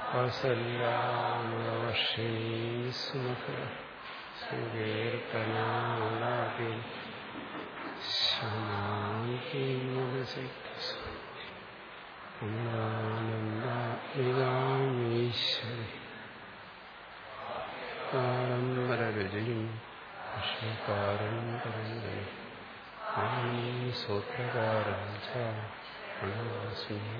കൗസല്യാമവർഷീ സുമുഖ സുകീർത്തനാലാപി ശാന്തിമൂലസിദ്ധി കാരംബരരുചിയും പുഷ്പകാരം പരമ്പര സൂത്രകാരം ചണവാസ്മി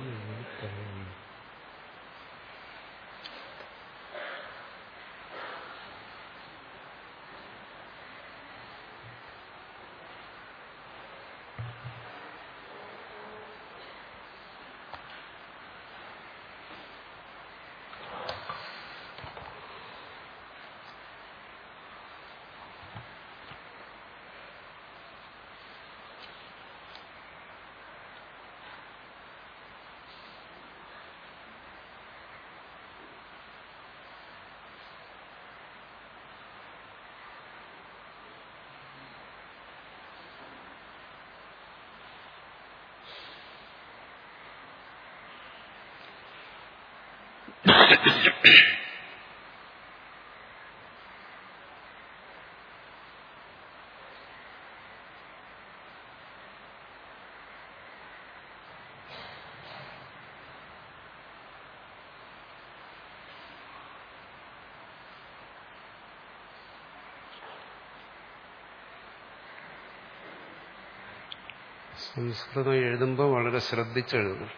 സംസ്കൃതം എഴുതുമ്പോൾ വളരെ ശ്രദ്ധിച്ചെഴുതണം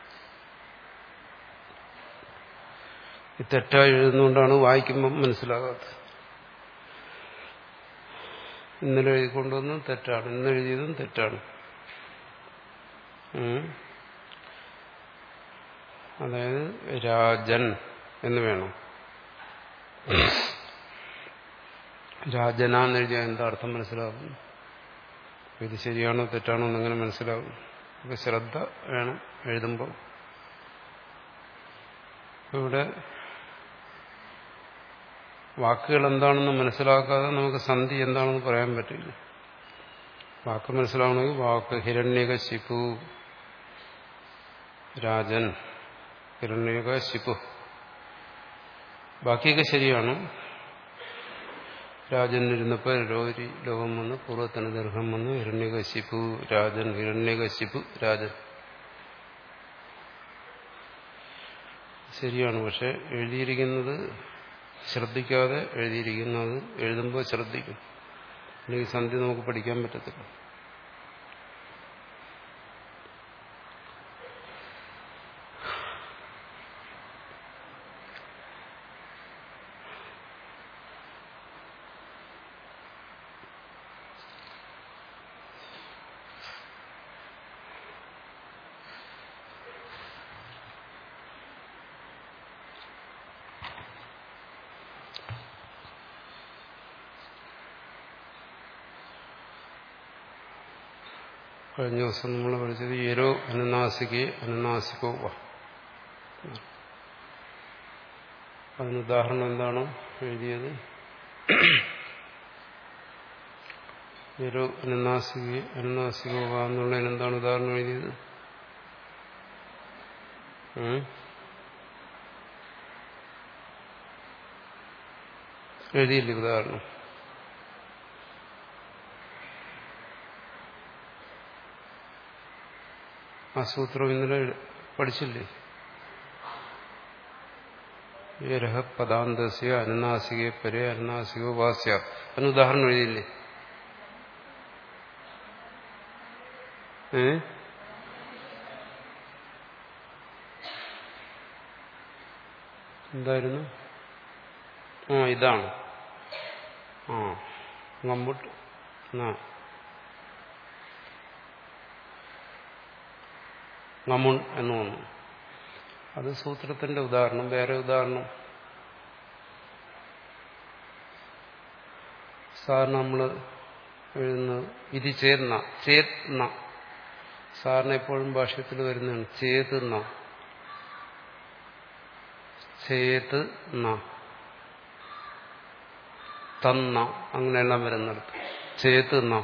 ഈ തെറ്റായി എഴുതുന്നതുകൊണ്ടാണ് വായിക്കുമ്പം മനസ്സിലാകാത്തത് ഇന്നലെ എഴുതിക്കൊണ്ടുവന്നതും തെറ്റാണ് ഇന്ന് എഴുതിയതും തെറ്റാണ് അതായത് രാജൻ എന്ന് വേണം രാജന എന്നെഴുതിയാൽ എന്താ അർത്ഥം മനസ്സിലാകും ഇത് ശരിയാണോ തെറ്റാണോ എന്നെങ്ങനെ മനസ്സിലാകും അപ്പൊ ശ്രദ്ധ വേണം എഴുതുമ്പോൾ ഇവിടെ വാക്കുകൾ എന്താണെന്ന് മനസ്സിലാക്കാതെ നമുക്ക് സന്ധി എന്താണെന്ന് പറയാൻ പറ്റില്ല വാക്ക് മനസ്സിലാവണമെങ്കിൽ വാക്ക് ഹിരണ്യക ശിപു രാജൻ ഹിരണ്യക ശിപു ബാക്കിയൊക്കെ ശരിയാണ് രാജൻ ഇരുന്നപ്പോൾ രോരി ലോകം വന്ന് പൂർവ്വത്തിന് ദീർഘം വന്ന് ഹിരണ്യകശിപു രാജൻ ഹിരണ്യകശിപു രാജൻ ശരിയാണ് പക്ഷെ എഴുതിയിരിക്കുന്നത് ശ്രദ്ധിക്കാതെ എഴുതിയിരിക്കുന്നത് എഴുതുമ്പോൾ ശ്രദ്ധിക്കും അല്ലെങ്കിൽ സന്ധി നമുക്ക് പഠിക്കാൻ പറ്റത്തില്ല കഴിഞ്ഞ ദിവസം നമ്മൾ പഠിച്ചത് എരോ അനുനാസികെ അനുനാസികോ വ അതിന് ഉദാഹരണം എന്താണ് എഴുതിയത് എരോ അനുനാസികെ അനുനാസികോ വ എന്നുള്ളതിന് എന്താണ് ഉദാഹരണം എഴുതിയത് എഴുതിയില്ലേ ഉദാഹരണം ആ സൂത്രം ഇന്നലെ പഠിച്ചില്ലേ യരഹ പദാന്തസ്യ അനുനാസികെ പരെ അനുനാസികോ വാസ്യ അതിന് ഉദാഹരണം എഴുതിയില്ലേ ഏ എന്തായിരുന്നു ആ ഇതാണ് ആ നമ്മട്ട് ആ നമുൺ എന്ന് വന്നു അത് സൂത്രത്തിന്റെ ഉദാഹരണം വേറെ ഉദാഹരണം സാറിന് നമ്മൾ എഴുതുന്നത് ഇത് ചേർന്ന ചേത്ന സാറിന് എപ്പോഴും ഭാഷ്യത്തിൽ വരുന്നതാണ് ചേതുന്ന ചേത് ന തന്ന അങ്ങനെയെല്ലാം വരുന്നിടത്ത് ചേത്ത് ന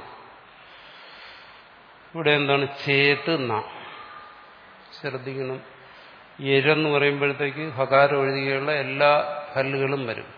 ഇവിടെ എന്താണ് ചേത്ത് ന ശ്രദ്ധിക്കണം എരെന്ന് പറയുമ്പോഴത്തേക്ക് ഹകാരം ഒഴികെയുള്ള എല്ലാ ഹല്ലുകളും വരും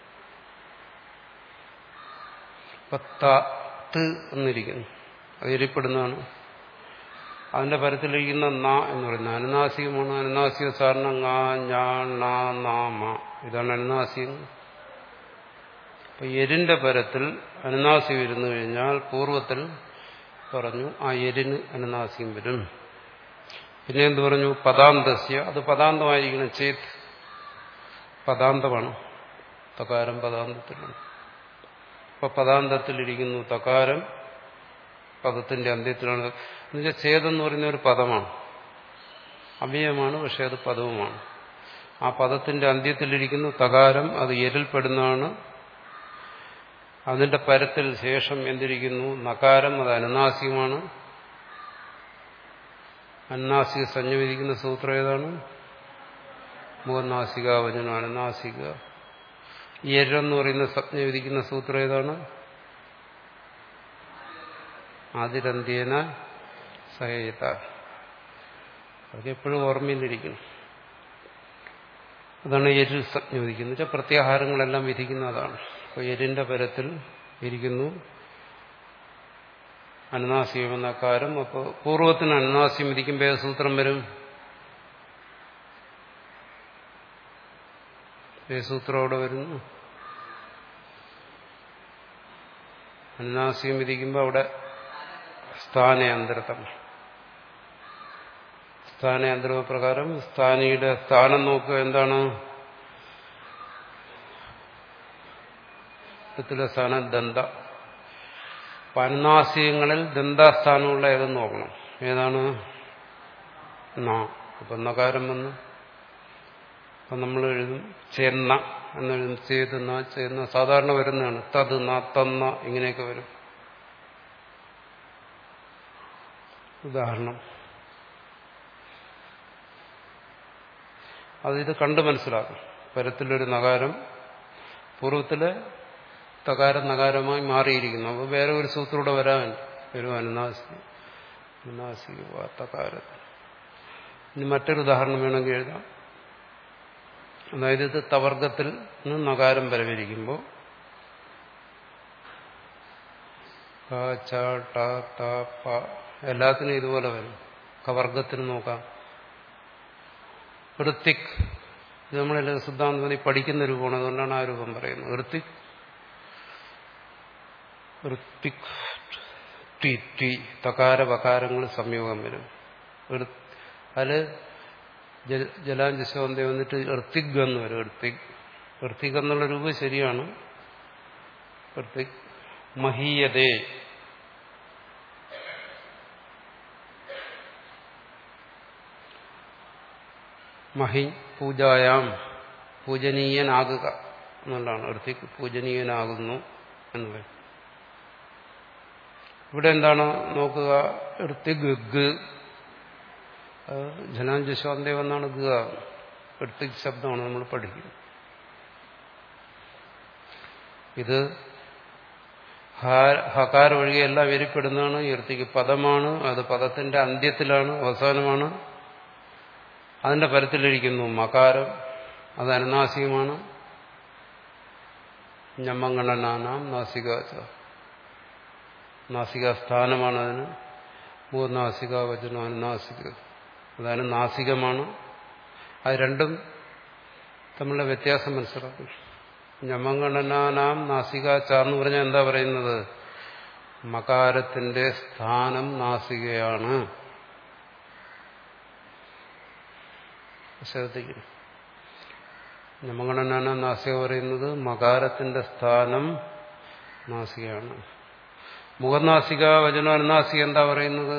പത്ത് എന്നിരിക്കുന്നു അത് എരിപ്പെടുന്നതാണ് അതിന്റെ പരത്തിലിരിക്കുന്ന ന എന്ന് പറയുന്നത് അനുനാസികമാണ് അനുനാസിക സാറിന് ങാ ഞാ ണ നാ മ ഇതാണ് അനുനാസികം അപ്പൊ എരിന്റെ പരത്തിൽ അനുനാസികം ഇരുന്നു കഴിഞ്ഞാൽ പൂർവത്തിൽ പറഞ്ഞു ആ എരിന് അനുനാസികം വരും പിന്നെ എന്ത് പറഞ്ഞു പദാന്തസ്യ അത് പദാന്തമായിരിക്കണം ചേത് പദാന്തമാണ് തകാരം പദാന്തത്തിലാണ് അപ്പൊ പദാന്തത്തിലിരിക്കുന്നു തകാരം പദത്തിന്റെ അന്ത്യത്തിലാണ് എന്നുവെച്ചാൽ ഛേദെന്ന് പറയുന്ന ഒരു പദമാണ് അവയവമാണ് പക്ഷെ അത് പദവുമാണ് ആ പദത്തിന്റെ അന്ത്യത്തിലിരിക്കുന്നു തകാരം അത് എരിൽപ്പെടുന്നതാണ് അതിന്റെ പരത്തിൽ ശേഷം എന്തിരിക്കുന്നു നകാരം അത് അനുനാസികമാണ് അനുനാസിക സഞ്ജ വിധിക്കുന്ന സൂത്രം ഏതാണ് മുഖനാസിക വചനം അനുനാസിക എരെന്ന് പറയുന്ന സജ്ഞ വിധിക്കുന്ന സൂത്രം ഏതാണ് ആതിരന്ത്യേന സഹയത അതൊക്കെ എപ്പോഴും ഓർമ്മയിലിരിക്കണം അതാണ് എരിൽ സജ്ഞ വിധിക്കുന്നത് വെച്ചാൽ പ്രത്യാഹാരങ്ങളെല്ലാം വിധിക്കുന്ന അതാണ് അപ്പോൾ എരിന്റെ പരത്തിൽ ഇരിക്കുന്നു അനുനാസികം എന്ന കാരം അപ്പോൾ പൂർവ്വത്തിന് അനുനാസ്യം വിധിക്കുമ്പോൾ ഏത് സൂത്രം വരും ഏത് സൂത്രം അവിടെ വരുന്നു അനുനാസികം വിധിക്കുമ്പോൾ അവിടെ സ്ഥാനയന്ത്രതം സ്ഥാനയന്ത്രത പ്രകാരം സ്ഥാനിയുടെ സ്ഥാനം നോക്കുക എന്താണ് ത്തിലെ സ്ഥാനം ദന്ത അപ്പൊ അനുനാസികങ്ങളിൽ ദന്താസ്ഥാനമുള്ള ഏതെന്ന് നോക്കണം ഏതാണ് നാ അപ്പൊ നകാരം വന്ന് അപ്പൊ നമ്മൾ എഴുതും ചേർന്ന എന്നെഴുതും ചേതുന്ന ചേർന്ന സാധാരണ വരുന്നതാണ് തത് ന തന്ന ഇങ്ങനെയൊക്കെ വരും ഉദാഹരണം അത് ഇത് കണ്ട് മനസ്സിലാക്കും പരത്തിലൊരു നകാരം പൂർവ്വത്തിലെ തകാരം നകാരമായി മാറിയിരിക്കുന്നു അപ്പോൾ വേറെ ഒരു സൂത്രൂടെ വരാൻ ഒരു അനുനാസി അനുനാസി തകാരത്തിൽ ഇനി മറ്റൊരു ഉദാഹരണം വേണമെങ്കിൽ എഴുതാം അതായത് ഇത് തവർഗത്തിൽ നിന്ന് നകാരം വരവിരിക്കുമ്പോൾ എല്ലാത്തിനും ഇതുപോലെ വരും കവർഗത്തിന് നോക്കാം ഋത്തിക് ഇത് നമ്മളെല്ലാം സിദ്ധാന്തത്തിൽ പഠിക്കുന്ന രൂപമാണ് അതുകൊണ്ടാണ് ആ രൂപം പറയുന്നത് ഋത്തിക് ഋത്തിക് ടി ടി തകാര വകാരങ്ങൾ സംയോഗം വരും അതില് ജലാഞ്ജശോന്ത വന്നിട്ട് ഋത്തിക് എന്ന് വരും ഋത്തിക് ഋത്തിക് എന്നുള്ള രൂപം ശരിയാണ് ഋത്തിക് മഹീയതേ മഹി പൂജായാം പൂജനീയനാകുക എന്നുള്ളതാണ് ഋത്തിക് പൂജനീയനാകുന്നു എന്ന് പറയും ഇവിടെ എന്താണ് നോക്കുക ഋത്തിക് ഗ ജനാഞ്ജസ്വാന്തേവ് എന്നാണ് ഗ ഋത്തിക് ശബ്ദമാണ് നമ്മൾ പഠിക്കുന്നത് ഇത് ഹകാര ഒഴികെ എല്ലാം വരിപ്പെടുന്നതാണ് ഋത്തിക്ക് പദമാണ് അത് പദത്തിന്റെ അന്ത്യത്തിലാണ് അവസാനമാണ് അതിന്റെ പരത്തിലിരിക്കുന്നു മകാരം അത് അനുനാസികമാണ് ഞമ്മങ്ങണനാനാം നാസികാച നാസിക സ്ഥാനമാണ് അതിന് മൂന്നാസിക വചനം അനുനാസിക അതാണ് നാസികമാണ് അത് രണ്ടും തമ്മിലുള്ള വ്യത്യാസം മനസ്സിലാക്കും ഞമഗണനാനാം നാസികാച്ച എന്ന് പറഞ്ഞാൽ എന്താ പറയുന്നത് മകാരത്തിന്റെ സ്ഥാനം നാസികയാണ് ശ്രദ്ധിക്കുന്നു ഞമഗണനാന നാസിക പറയുന്നത് മകാരത്തിന്റെ സ്ഥാനം നാസികയാണ് മുഖനാസിക വചനം അനുനാസിക എന്താ പറയുന്നത്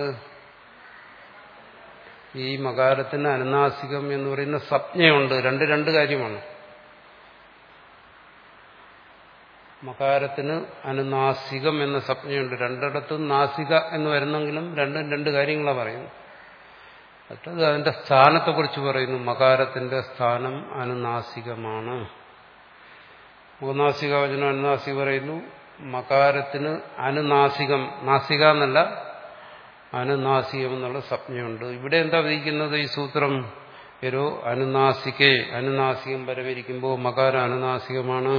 ഈ മകാരത്തിന് അനുനാസികം എന്ന് പറയുന്ന സംജ്ഞയുണ്ട് രണ്ട് രണ്ട് കാര്യമാണ് മകാരത്തിന് അനുനാസികം എന്ന സംജ്ഞയുണ്ട് രണ്ടിടത്തും നാസിക എന്ന് വരുന്നെങ്കിലും രണ്ടും രണ്ട് കാര്യങ്ങളാണ് പറയുന്നത് മറ്റത് അതിന്റെ സ്ഥാനത്തെക്കുറിച്ച് പറയുന്നു മകാരത്തിന്റെ സ്ഥാനം അനുനാസികമാണ് മുഖനാസിക വചനം അനുനാസിക പറയുന്നു മകാരത്തിന് അനുനാസികം നാസിക എന്നല്ല അനുനാസികം എന്നുള്ള സംജ്ഞയുണ്ട് ഇവിടെ എന്താ വിധിക്കുന്നത് ഈ സൂത്രം ഒരു അനുനാസികെ അനുനാസികം വരവിരിക്കുമ്പോൾ മകാരം അനുനാസികമാണ്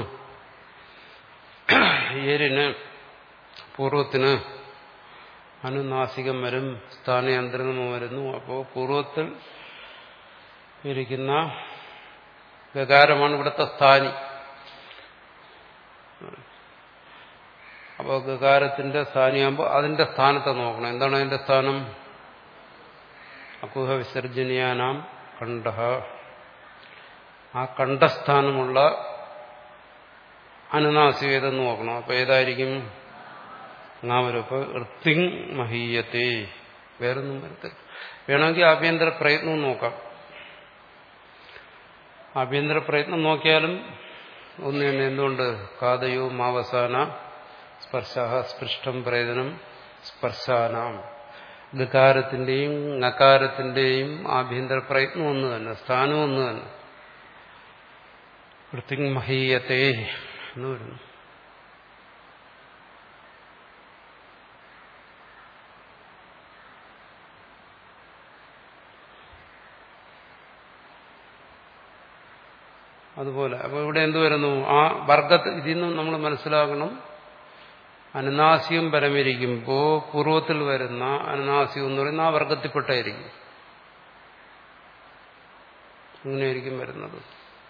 ഏരിന് പൂർവത്തിന് അനുനാസികം വരും സ്ഥാനയന്ത്രമോ വരുന്നു അപ്പോൾ പൂർവത്തിൽ ഇരിക്കുന്ന ഗകാരമാണ് ഇവിടുത്തെ സ്ഥാനി അപ്പോൾ ഗകാരത്തിന്റെ സ്ഥാനിയാകുമ്പോൾ അതിന്റെ സ്ഥാനത്തെ നോക്കണം എന്താണ് അതിന്റെ സ്ഥാനം അകുഹ വിസർജനീയാനാം കണ്ഠ ആ കണ്ഠസ്ഥാനമുള്ള അനുനാസികം ഏതെന്ന് നോക്കണം അപ്പൊ ഏതായിരിക്കും നാമരൂപ ഋത്തിങ് മഹീയത്തെ വേറൊന്നും വരത്തില്ല വേണമെങ്കിൽ ആഭ്യന്തര പ്രയത്നവും നോക്കാം ആഭ്യന്തര പ്രയത്നം നോക്കിയാലും ഒന്ന് തന്നെ എന്തുകൊണ്ട് കാതയോ മാവസാന സ്പർശ സ്പൃഷ്ടം പ്രേതനം സ്പർശാനാം ഗകാരത്തിന്റെയും നകാരത്തിന്റെയും ആഭ്യന്തര പ്രയത്നം ഒന്ന് തന്നെ സ്ഥാനം ഒന്ന് തന്നെ വൃത്തിങ് മഹീയത്തെ എന്ന് വരുന്നു അതുപോലെ അപ്പോൾ ഇവിടെ എന്ത് വരുന്നു ആ വർഗത്ത് ഇതിൽ നിന്നും നമ്മൾ മനസ്സിലാക്കണം അനുനാസികം പരമിരിക്കുമ്പോൾ പൂർവ്വത്തിൽ വരുന്ന അനുനാസികം എന്ന് പറയുന്ന ആ വർഗത്തിൽപ്പെട്ടായിരിക്കും അങ്ങനെയായിരിക്കും വരുന്നത്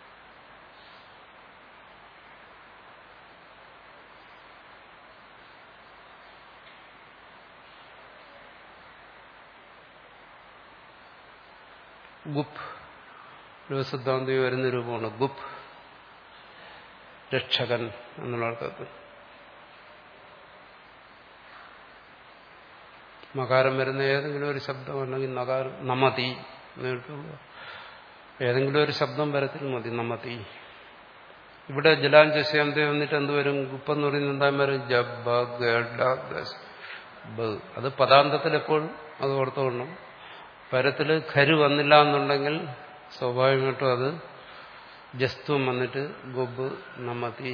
ഗുപ്പ് ലോകസിദ്ധാന്തി വരുന്ന രൂപമാണ് ഗുപ്പ് രക്ഷകൻ എന്നുള്ള അർത്ഥത്തിൽ മകാരം വരുന്ന ഏതെങ്കിലും ഒരു ശബ്ദം അല്ലെങ്കിൽ നകാരം നമതി എന്നിട്ടുള്ള ഏതെങ്കിലും ഒരു ശബ്ദം വരത്തിൽ മതി നമതി ഇവിടെ ജലാഞ്ചസ്യാന്തി വന്നിട്ട് എന്ത് വരും ഗുപ്പെന്ന് പറയുന്നത് എന്താ വരും ജബ് ബ അത് പദാന്തത്തിൽ എപ്പോഴും അത് ഓർത്തുകൊള്ളും പരത്തിൽ ഖരു വന്നില്ല എന്നുണ്ടെങ്കിൽ സ്വാഭാവികമായിട്ടും അത് ജസ്ത്വം വന്നിട്ട് ഗൊബ് നമതി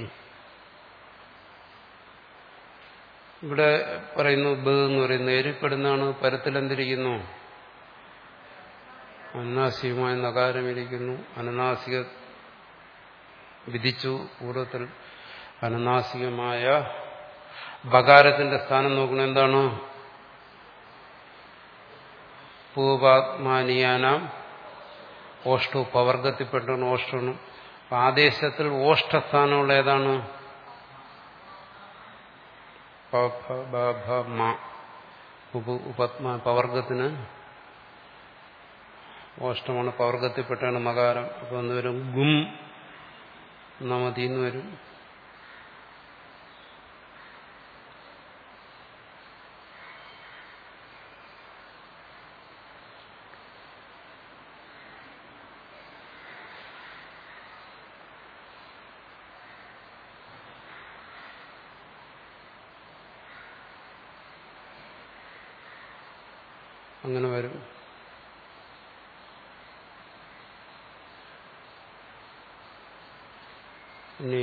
ഇവിടെ പറയുന്നു ബ് എന്ന് പറയുന്ന ഏരിപ്പെടുന്നതാണ് പരത്തിലെന്തിരിക്കുന്നു അനുനാസികമായ നകാരമിരിക്കുന്നു അനുനാസിക വിധിച്ചു പൂർവ്വത്തിൽ അനുനാസികമായ ബകാരത്തിന്റെ സ്ഥാനം നോക്കണം എന്താണ് പൂവാത്മാനിയാനാം ഓഷ്ടു പവർഗത്തിൽപ്പെട്ടാണ് ഓഷ്ടണം ആദേശത്തിൽ ഓഷ്ടസ്ഥാനമുള്ള ഏതാണ് ഉപത്മ പവർഗത്തിന് ഓഷ്ടമാണ് പവർഗത്തിൽപ്പെട്ടാണ് മകാരം അപ്പൊ എന്ന് വരും ഗും നമതിന്ന് വരും അങ്ങനെ വരും ഇനി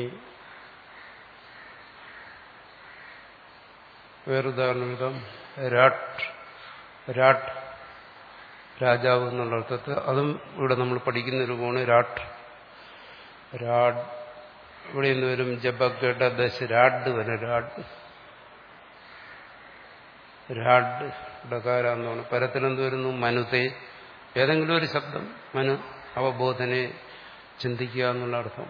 വേറൊരുദാഹരണം എഴുതാം രാട്ട് രാട്ട് രാജാവ് എന്നുള്ള അർത്ഥത്തിൽ അതും ഇവിടെ നമ്മൾ പഠിക്കുന്ന രൂപമാണ് രാട്ട് രാഡ് ഇവിടെ നിന്ന് വരും ജബഗഡ ദശ രാഡ് വരും രാഡ് രാഡ് ഡകാര എന്നാണ് പരത്തിലെന്ത് വരുന്നു മനുത്തെ ഏതെങ്കിലും ഒരു ശബ്ദം മനു അവബോധനെ ചിന്തിക്കുക എന്നുള്ള അർത്ഥം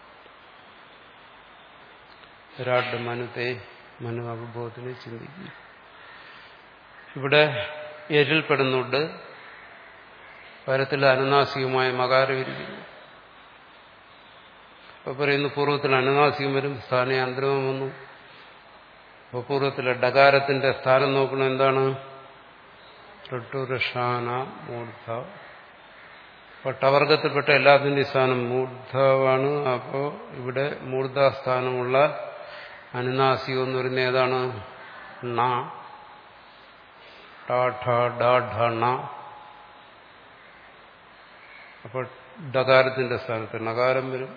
രാഡ് മനുത്തെ മനു അവബോധനെ ചിന്തിക്കുക ഇവിടെ എരിൽപ്പെടുന്നുണ്ട് പരത്തിൽ അനുനാസികമായ മകാരമിരിക്കുന്നു അപ്പൊ പറയുന്നു പൂർവ്വത്തിൽ അനുനാസികം വരും സ്ഥാനാന്തരവും വന്നു അപ്പൊ പൂർവ്വത്തിലെ ഡകാരത്തിന്റെ സ്ഥാനം നോക്കണം എന്താണ് ഋട്ടുരഷാന മൂർധ അപ്പൊ ടവർഗത്തിൽപ്പെട്ട എല്ലാത്തിന്റെയും സ്ഥാനം മൂർധവാണ് അപ്പോ ഇവിടെ മൂർധാസ്ഥാനമുള്ള അനുനാസികം എന്ന് പറയുന്നത് ഏതാണ് ണ ണ അപ്പോൾ ഡകാരത്തിന്റെ സ്ഥാനത്ത് നകാരം വരും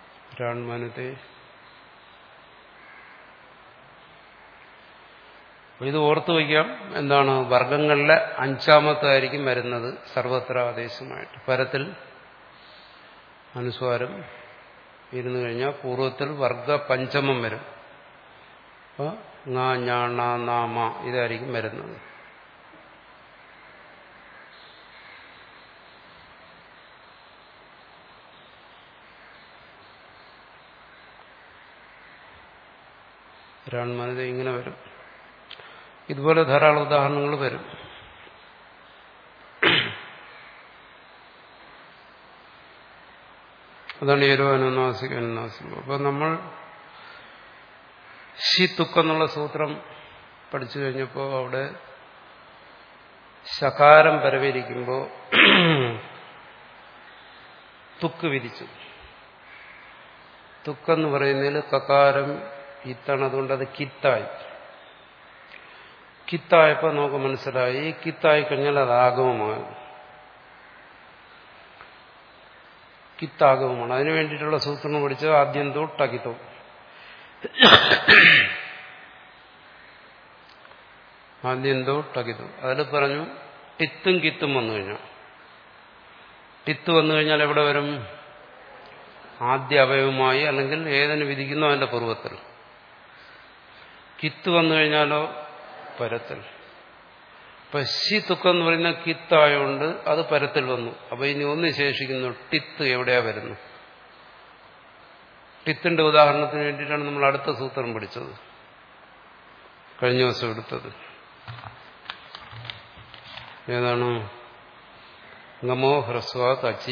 രാൺമാനത്തെ ഇത് ഓർത്തു വയ്ക്കാം എന്താണ് വർഗങ്ങളിലെ അഞ്ചാമത്തായിരിക്കും വരുന്നത് സർവത്ര ആദേശമായിട്ട് പരത്തിൽ അനുസ്വാരം ഇരുന്നു കഴിഞ്ഞാൽ പൂർവ്വത്തിൽ വർഗ പഞ്ചമം വരും അപ്പോൾ ങ ഞ ണ ന മ ഇതായിരിക്കും വരുന്നത് ഒരാൺമാനത് ഇങ്ങനെ വരും ഇതുപോലെ ധാരാളം ഉദാഹരണങ്ങൾ വരും അതാണ് ഏരോ അനുനാസിക അനുനാസികം അപ്പൊ നമ്മൾ ഷി തുക്ക് എന്നുള്ള സൂത്രം പഠിച്ചു കഴിഞ്ഞപ്പോൾ അവിടെ ശകാരം പരവിരിക്കുമ്പോൾ തുക്ക് വിധിച്ചു തുക്കെന്ന് പറയുന്നതിൽ കകാരം ഇത്താണ് അതുകൊണ്ട് അത് കിത്തായി കിത്തായപ്പോൾ നമുക്ക് മനസ്സിലായി കിത്തായി കഴിഞ്ഞാൽ അത് ആഗമമാകും കിത്താഗമമാണ് അതിനു വേണ്ടിയിട്ടുള്ള സൂത്രം പഠിച്ചത് ആദ്യം തൊട്ടകിത്തോ ആദ്യം തൊട്ടകിത്തോ അതിൽ പറഞ്ഞു ടിത്തും കിത്തും വന്നു കഴിഞ്ഞാൽ ടിത്ത് വന്നു കഴിഞ്ഞാൽ എവിടെ വരും ആദ്യ അവയവമായി അല്ലെങ്കിൽ ഏതിന് വിധിക്കുന്നു അതിന്റെ പൂർവ്വത്തിൽ കിത്ത് വന്നു കഴിഞ്ഞാലോ പരത്തിൽ അപ്പൊ ശി തുക്കം എന്ന് പറയുന്ന കിത്തായോണ്ട് അത് പരത്തിൽ വന്നു അപ്പൊ ഇനി ഒന്ന് ശേഷിക്കുന്നു ടിത്ത് എവിടെയാ വരുന്നു ടിത്തിന്റെ ഉദാഹരണത്തിന് വേണ്ടിയിട്ടാണ് നമ്മൾ അടുത്ത സൂത്രം പഠിച്ചത് കഴിഞ്ഞ ദിവസം എടുത്തത് ഏതാണ് ngമോ ഹ്രസ്വ കച്ചി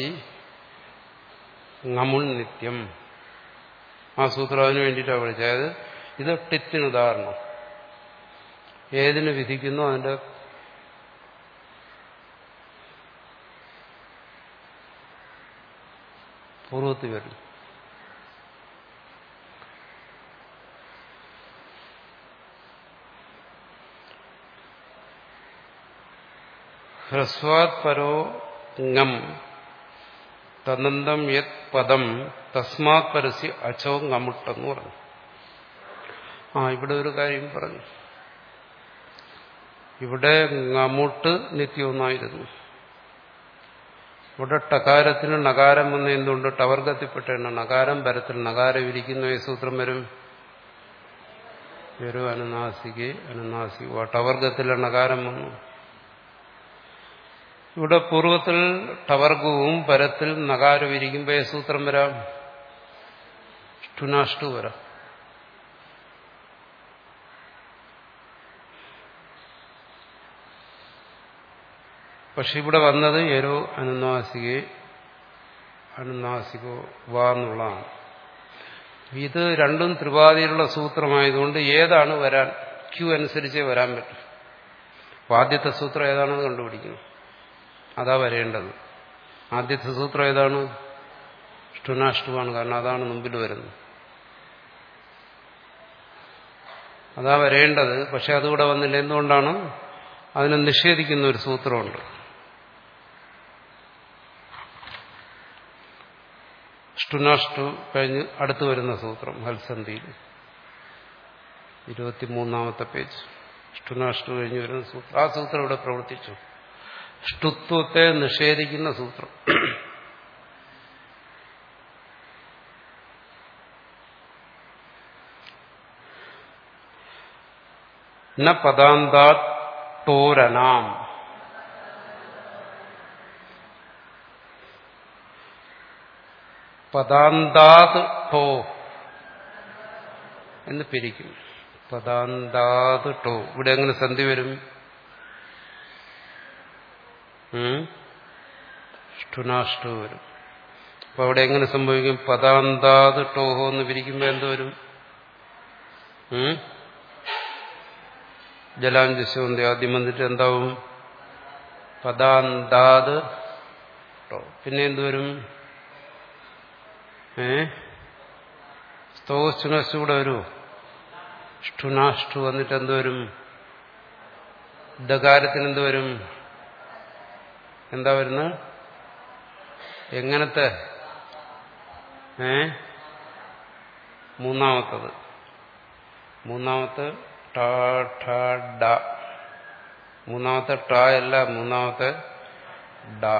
ngമുൾ നിത്യം ആ സൂത്രം അതിന് വേണ്ടിയിട്ടാണ് പഠിച്ചത് അതായത് ഇത് ടിത്തിന് ഉദാഹരണം ഏതിന് വിധിക്കുന്നു അതിന്റെ പൂർവത്തിൽ വരും ഹ്രസ്വാത് പരോ ngം തദന്തം യത് പദം തസ്മാത് പരസ്യ അച്ചോ ngമുട്ടെന്ന് പറഞ്ഞു ആ ഇവിടെ ഒരു കാര്യം പറഞ്ഞു ഇവിടെ ngമുട്ട് നിത്യമൊന്നായിരുന്നു ഇവിടെ ടകാരത്തിന് നകാരം വന്ന എന്തുകൊണ്ട് ടവർഗത്തിൽപ്പെട്ടാണ് നകാരം പരത്തിൽ നകാരം ഇരിക്കുന്ന ഈ സൂത്രം വരും വരും അനുനാസികെ അനുനാസിക ടവർഗത്തിലെ നകാരം വന്നു ഇവിടെ പൂർവ്വത്തിൽ ടവർഗവും പരത്തിൽ നകാരം ഇരിക്കുമ്പോൾ ഏ സൂത്രം വരാം ഷ്ടുനാഷ്ടു വരാം പക്ഷെ ഇവിടെ വന്നത് ഏരോ അനുനാസികെ അനുനാസികോ വാ എന്നുള്ളതാണ് ഇത് രണ്ടും ത്രിപാതിയിലുള്ള സൂത്രമായതുകൊണ്ട് ഏതാണ് വരാൻ ക്യൂ അനുസരിച്ചേ വരാൻ പറ്റും അപ്പൊ ആദ്യത്തെ സൂത്രം ഏതാണെന്ന് കണ്ടുപിടിക്കണം അതാ വരേണ്ടത് ആദ്യത്തെ സൂത്രം ഏതാണ് ഷ്ടുനാഷ്ടുവാണ് കാരണം അതാണ് മുമ്പിൽ വരുന്നത് അതാ വരേണ്ടത് പക്ഷെ അതുകൂടെ വന്നില്ല എന്തുകൊണ്ടാണ് അതിനെ നിഷേധിക്കുന്ന ഒരു സൂത്രമുണ്ട് ഷ്ടുനാഷ്ടു കഴിഞ്ഞ് അടുത്തു വരുന്ന സൂത്രം ഹൽസന്ധിയിൽ ഇരുപത്തിമൂന്നാമത്തെ പേജ് ഷ്ടുനാഷ്ടു കഴിഞ്ഞ് വരുന്ന സൂത്രം ആ സൂത്രം ഇവിടെ പ്രവർത്തിച്ചു ഷ്ടുത്വത്തെ നിഷേധിക്കുന്ന സൂത്രം ന പദാന്താത് ടോരനാം പദാന്താത് ടോ എന്ന് പിരിക്കും പദാന്താത് ടോ ഇവിടെ എങ്ങനെ സന്ധി വരും ഷ്ടുനാഷ്ടു വരും അപ്പൊ അവിടെ എങ്ങനെ സംഭവിക്കും പദാന്താത് ടോഹോ എന്ന് പിരിക്കുമ്പോ എന്ത് വരും ജലാഞ്ജസ്വന്തി ആദ്യം വന്നിട്ട് എന്താവും പദാന്താത് ടോ പിന്നെ എന്തുവരും ഏ സ്തോസ്റ്റുനസ്റ്റു കൂടെ വരുമോ ഷ്ടുനാഷ്ടു വന്നിട്ട് എന്തുവരും ദകാരത്തിന് എന്ത് വരും എന്താ വരുന്നത് എങ്ങനത്തെ ഏ മൂന്നാമത്തത് മൂന്നാമത്തെ ട ഠ ഡ മൂന്നാമത്തെ ട അല്ല മൂന്നാമത്തെ ഡ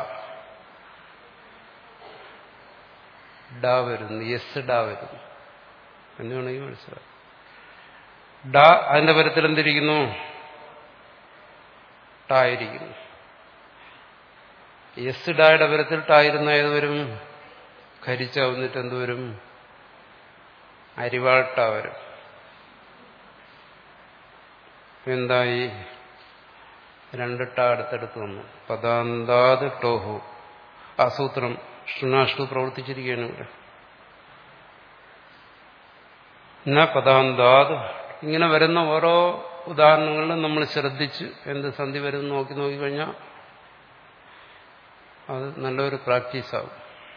ഡ വരുന്നു യെസ് ഡ വരുന്നു എന്ന് വേണമെങ്കിൽ മനസ്സിലാക്കാം ഡ അതിന്റെ പരത്തിൽ എന്തിരിക്കുന്നു ടായിരിക്കുന്നു യെസ് ഡായുടെ പരത്തിൽ ടായിരുന്ന ഏത് വരും ഖരിച്ച വന്നിട്ട് എന്തുവരും അരിവാട്ട വരും എന്തായി രണ്ട് ട അടുത്തടുത്ത് വന്നു പദാന്താത് ടോഹു ആ സൂത്രം ഷുനാഷ്ടു പ്രവർത്തിച്ചിരിക്കുകയാണ് ഇവിടെ ന പദാന്താത് ഇങ്ങനെ വരുന്ന ഓരോ ഉദാഹരണങ്ങളിലും നമ്മൾ ശ്രദ്ധിച്ച് എന്ത് സന്ധി വരും നോക്കി നോക്കിക്കഴിഞ്ഞാൽ അത് നല്ലൊരു പ്രാക്ടീസാകും